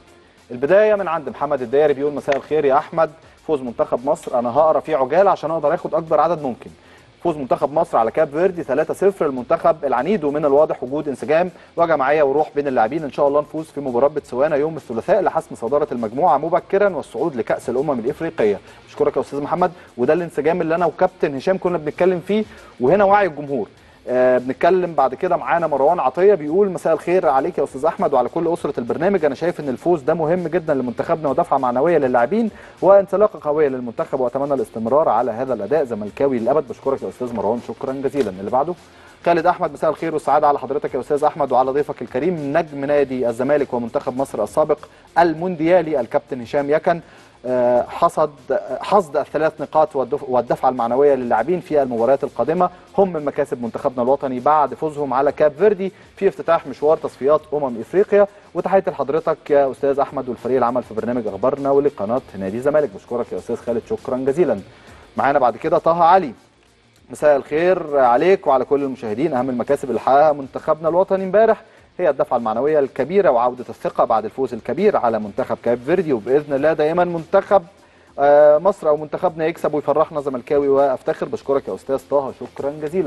البدايه من عند محمد الدايري بيقول مساء الخير يا احمد فوز منتخب مصر انا هقرا فيه عجاله عشان اقدر اخد اكبر عدد ممكن فوز منتخب مصر على كاب فيردي 3-0 المنتخب العنيد ومن الواضح وجود انسجام وجماعيه وروح بين اللاعبين ان شاء الله نفوز في مباراه بتسوانا يوم الثلاثاء لحسم صداره المجموعه مبكرا والصعود لكاس الامم الافريقيه اشكرك يا استاذ محمد وده الانسجام اللي انا وكابتن هشام كنا بنتكلم فيه وهنا وعي الجمهور آه بنتكلم بعد كده معانا مروان عطيه بيقول مساء الخير عليك يا استاذ احمد وعلى كل اسره البرنامج انا شايف ان الفوز ده مهم جدا لمنتخبنا ودفعه معنويه للاعبين وانطلاقه قويه للمنتخب واتمنى الاستمرار على هذا الاداء زملكاوي للابد بشكرك يا استاذ مروان شكرا جزيلا اللي بعده خالد احمد مساء الخير والسعاده على حضرتك يا استاذ احمد وعلى ضيفك الكريم نجم نادي الزمالك ومنتخب مصر السابق المونديالي الكابتن هشام يكن آه، حصد حصد الثلاث نقاط والدف- والدفعه المعنويه للاعبين في المباريات القادمه هم من مكاسب منتخبنا الوطني بعد فوزهم على كاب فيردي في افتتاح مشوار تصفيات امم افريقيا وتحياتي لحضرتك يا استاذ احمد والفريق العمل في برنامج اخبارنا ولقناه نادي الزمالك بشكرك يا استاذ خالد شكرا جزيلا معانا بعد كده طه علي مساء الخير عليك وعلى كل المشاهدين اهم المكاسب اللي حققها منتخبنا الوطني امبارح هي الدفعه المعنويه الكبيره وعوده الثقه بعد الفوز الكبير على منتخب كاب فيردي وباذن الله دائما منتخب آه، مصر او منتخبنا يكسب ويفرحنا زملكاوي وافتخر بشكرك يا استاذ طه شكرا جزيلا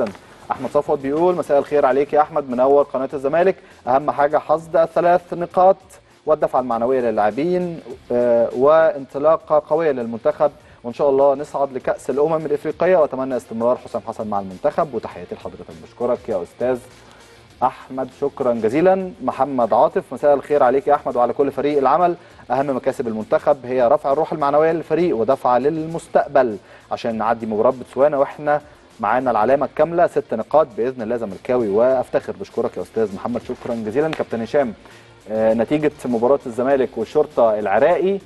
احمد صفوت بيقول مساء الخير عليك يا احمد منور قناه الزمالك اهم حاجه حصد الثلاث نقاط والدفعه المعنويه للاعبين آه، وانطلاقه قويه للمنتخب وان شاء الله نصعد لكاس الامم الافريقيه واتمنى استمرار حسام حسن مع المنتخب وتحياتي لحضرتك بشكرك يا استاذ احمد شكرا جزيلا محمد عاطف مساء الخير عليك يا احمد وعلى كل فريق العمل اهم مكاسب المنتخب هي رفع الروح المعنويه للفريق ودفعه للمستقبل عشان نعدي مباراه بتسوانا واحنا معانا العلامه الكامله ست نقاط باذن الله زملكاوي وافتخر بشكرك يا استاذ محمد شكرا جزيلا كابتن هشام آه، نتيجه مباراه الزمالك والشرطه العراقي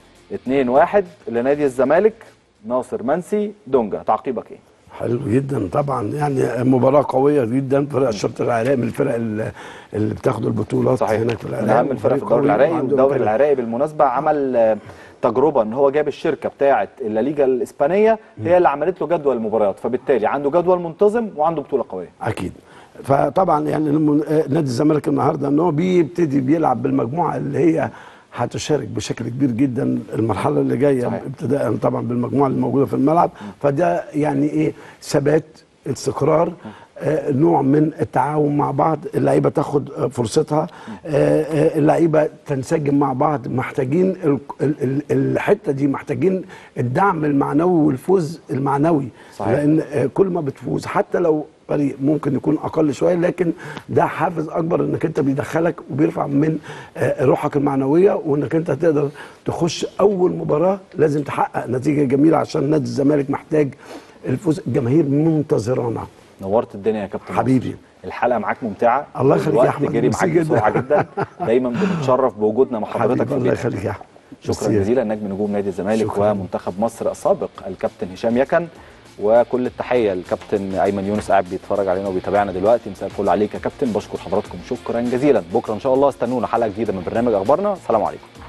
2-1 لنادي الزمالك ناصر منسي دونجا تعقيبك ايه حلو جدا طبعا يعني مباراه قويه جدا فرق الشرطه العراقي من الفرق اللي اللي بتاخد البطولات صحيح هناك في من العراق اهم الفرق في وفريق الدوري قوي العراقي وعنده والدوري إمكانيات. العراقي بالمناسبه عمل آه، تجربه ان هو جاب الشركه بتاعه الليجا الاسبانيه هي اللي عملت له جدول المباريات فبالتالي عنده جدول منتظم وعنده بطوله قويه اكيد فطبعا يعني الم- آه، نادي الزمالك النهارده ان هو بيبتدي بيلعب بالمجموعه اللي هي هتشارك بشكل كبير جدا المرحله اللي جايه صحيح. ابتداء طبعا بالمجموعه اللي موجوده في الملعب فده يعني ايه ثبات استقرار آه، نوع من التعاون مع بعض اللعيبه تاخد آه، فرصتها آه، آه، اللعيبه تنسجم مع بعض محتاجين ال- ال- ال- الحته دي محتاجين الدعم المعنوي والفوز المعنوي صحيح. لان آه، كل ما بتفوز حتى لو فريق ممكن يكون اقل شويه لكن ده حافز اكبر انك انت بيدخلك وبيرفع من آه، روحك المعنويه وانك انت تقدر تخش اول مباراه لازم تحقق نتيجه جميله عشان نادي الزمالك محتاج الفوز الجماهير منتظرانا نورت الدنيا يا كابتن حبيبي. ناصر. الحلقه معاك ممتعه الله يخليك يا والوقت أحمد، جري معاك ميرسي جدا. بسرعه جدا دايما بنتشرف بوجودنا مع حضرتك حبيبي في الله بيتك يخليك يا احمد شكرا ميرسي. جزيلا نجم نجوم نادي الزمالك شكراً. ومنتخب مصر السابق الكابتن هشام يكن وكل التحيه للكابتن ايمن يونس قاعد بيتفرج علينا وبيتابعنا دلوقتي مساء الفل عليك يا كابتن بشكر حضراتكم شكرا جزيلا بكره ان شاء الله استنونا حلقه جديده من برنامج اخبارنا سلام عليكم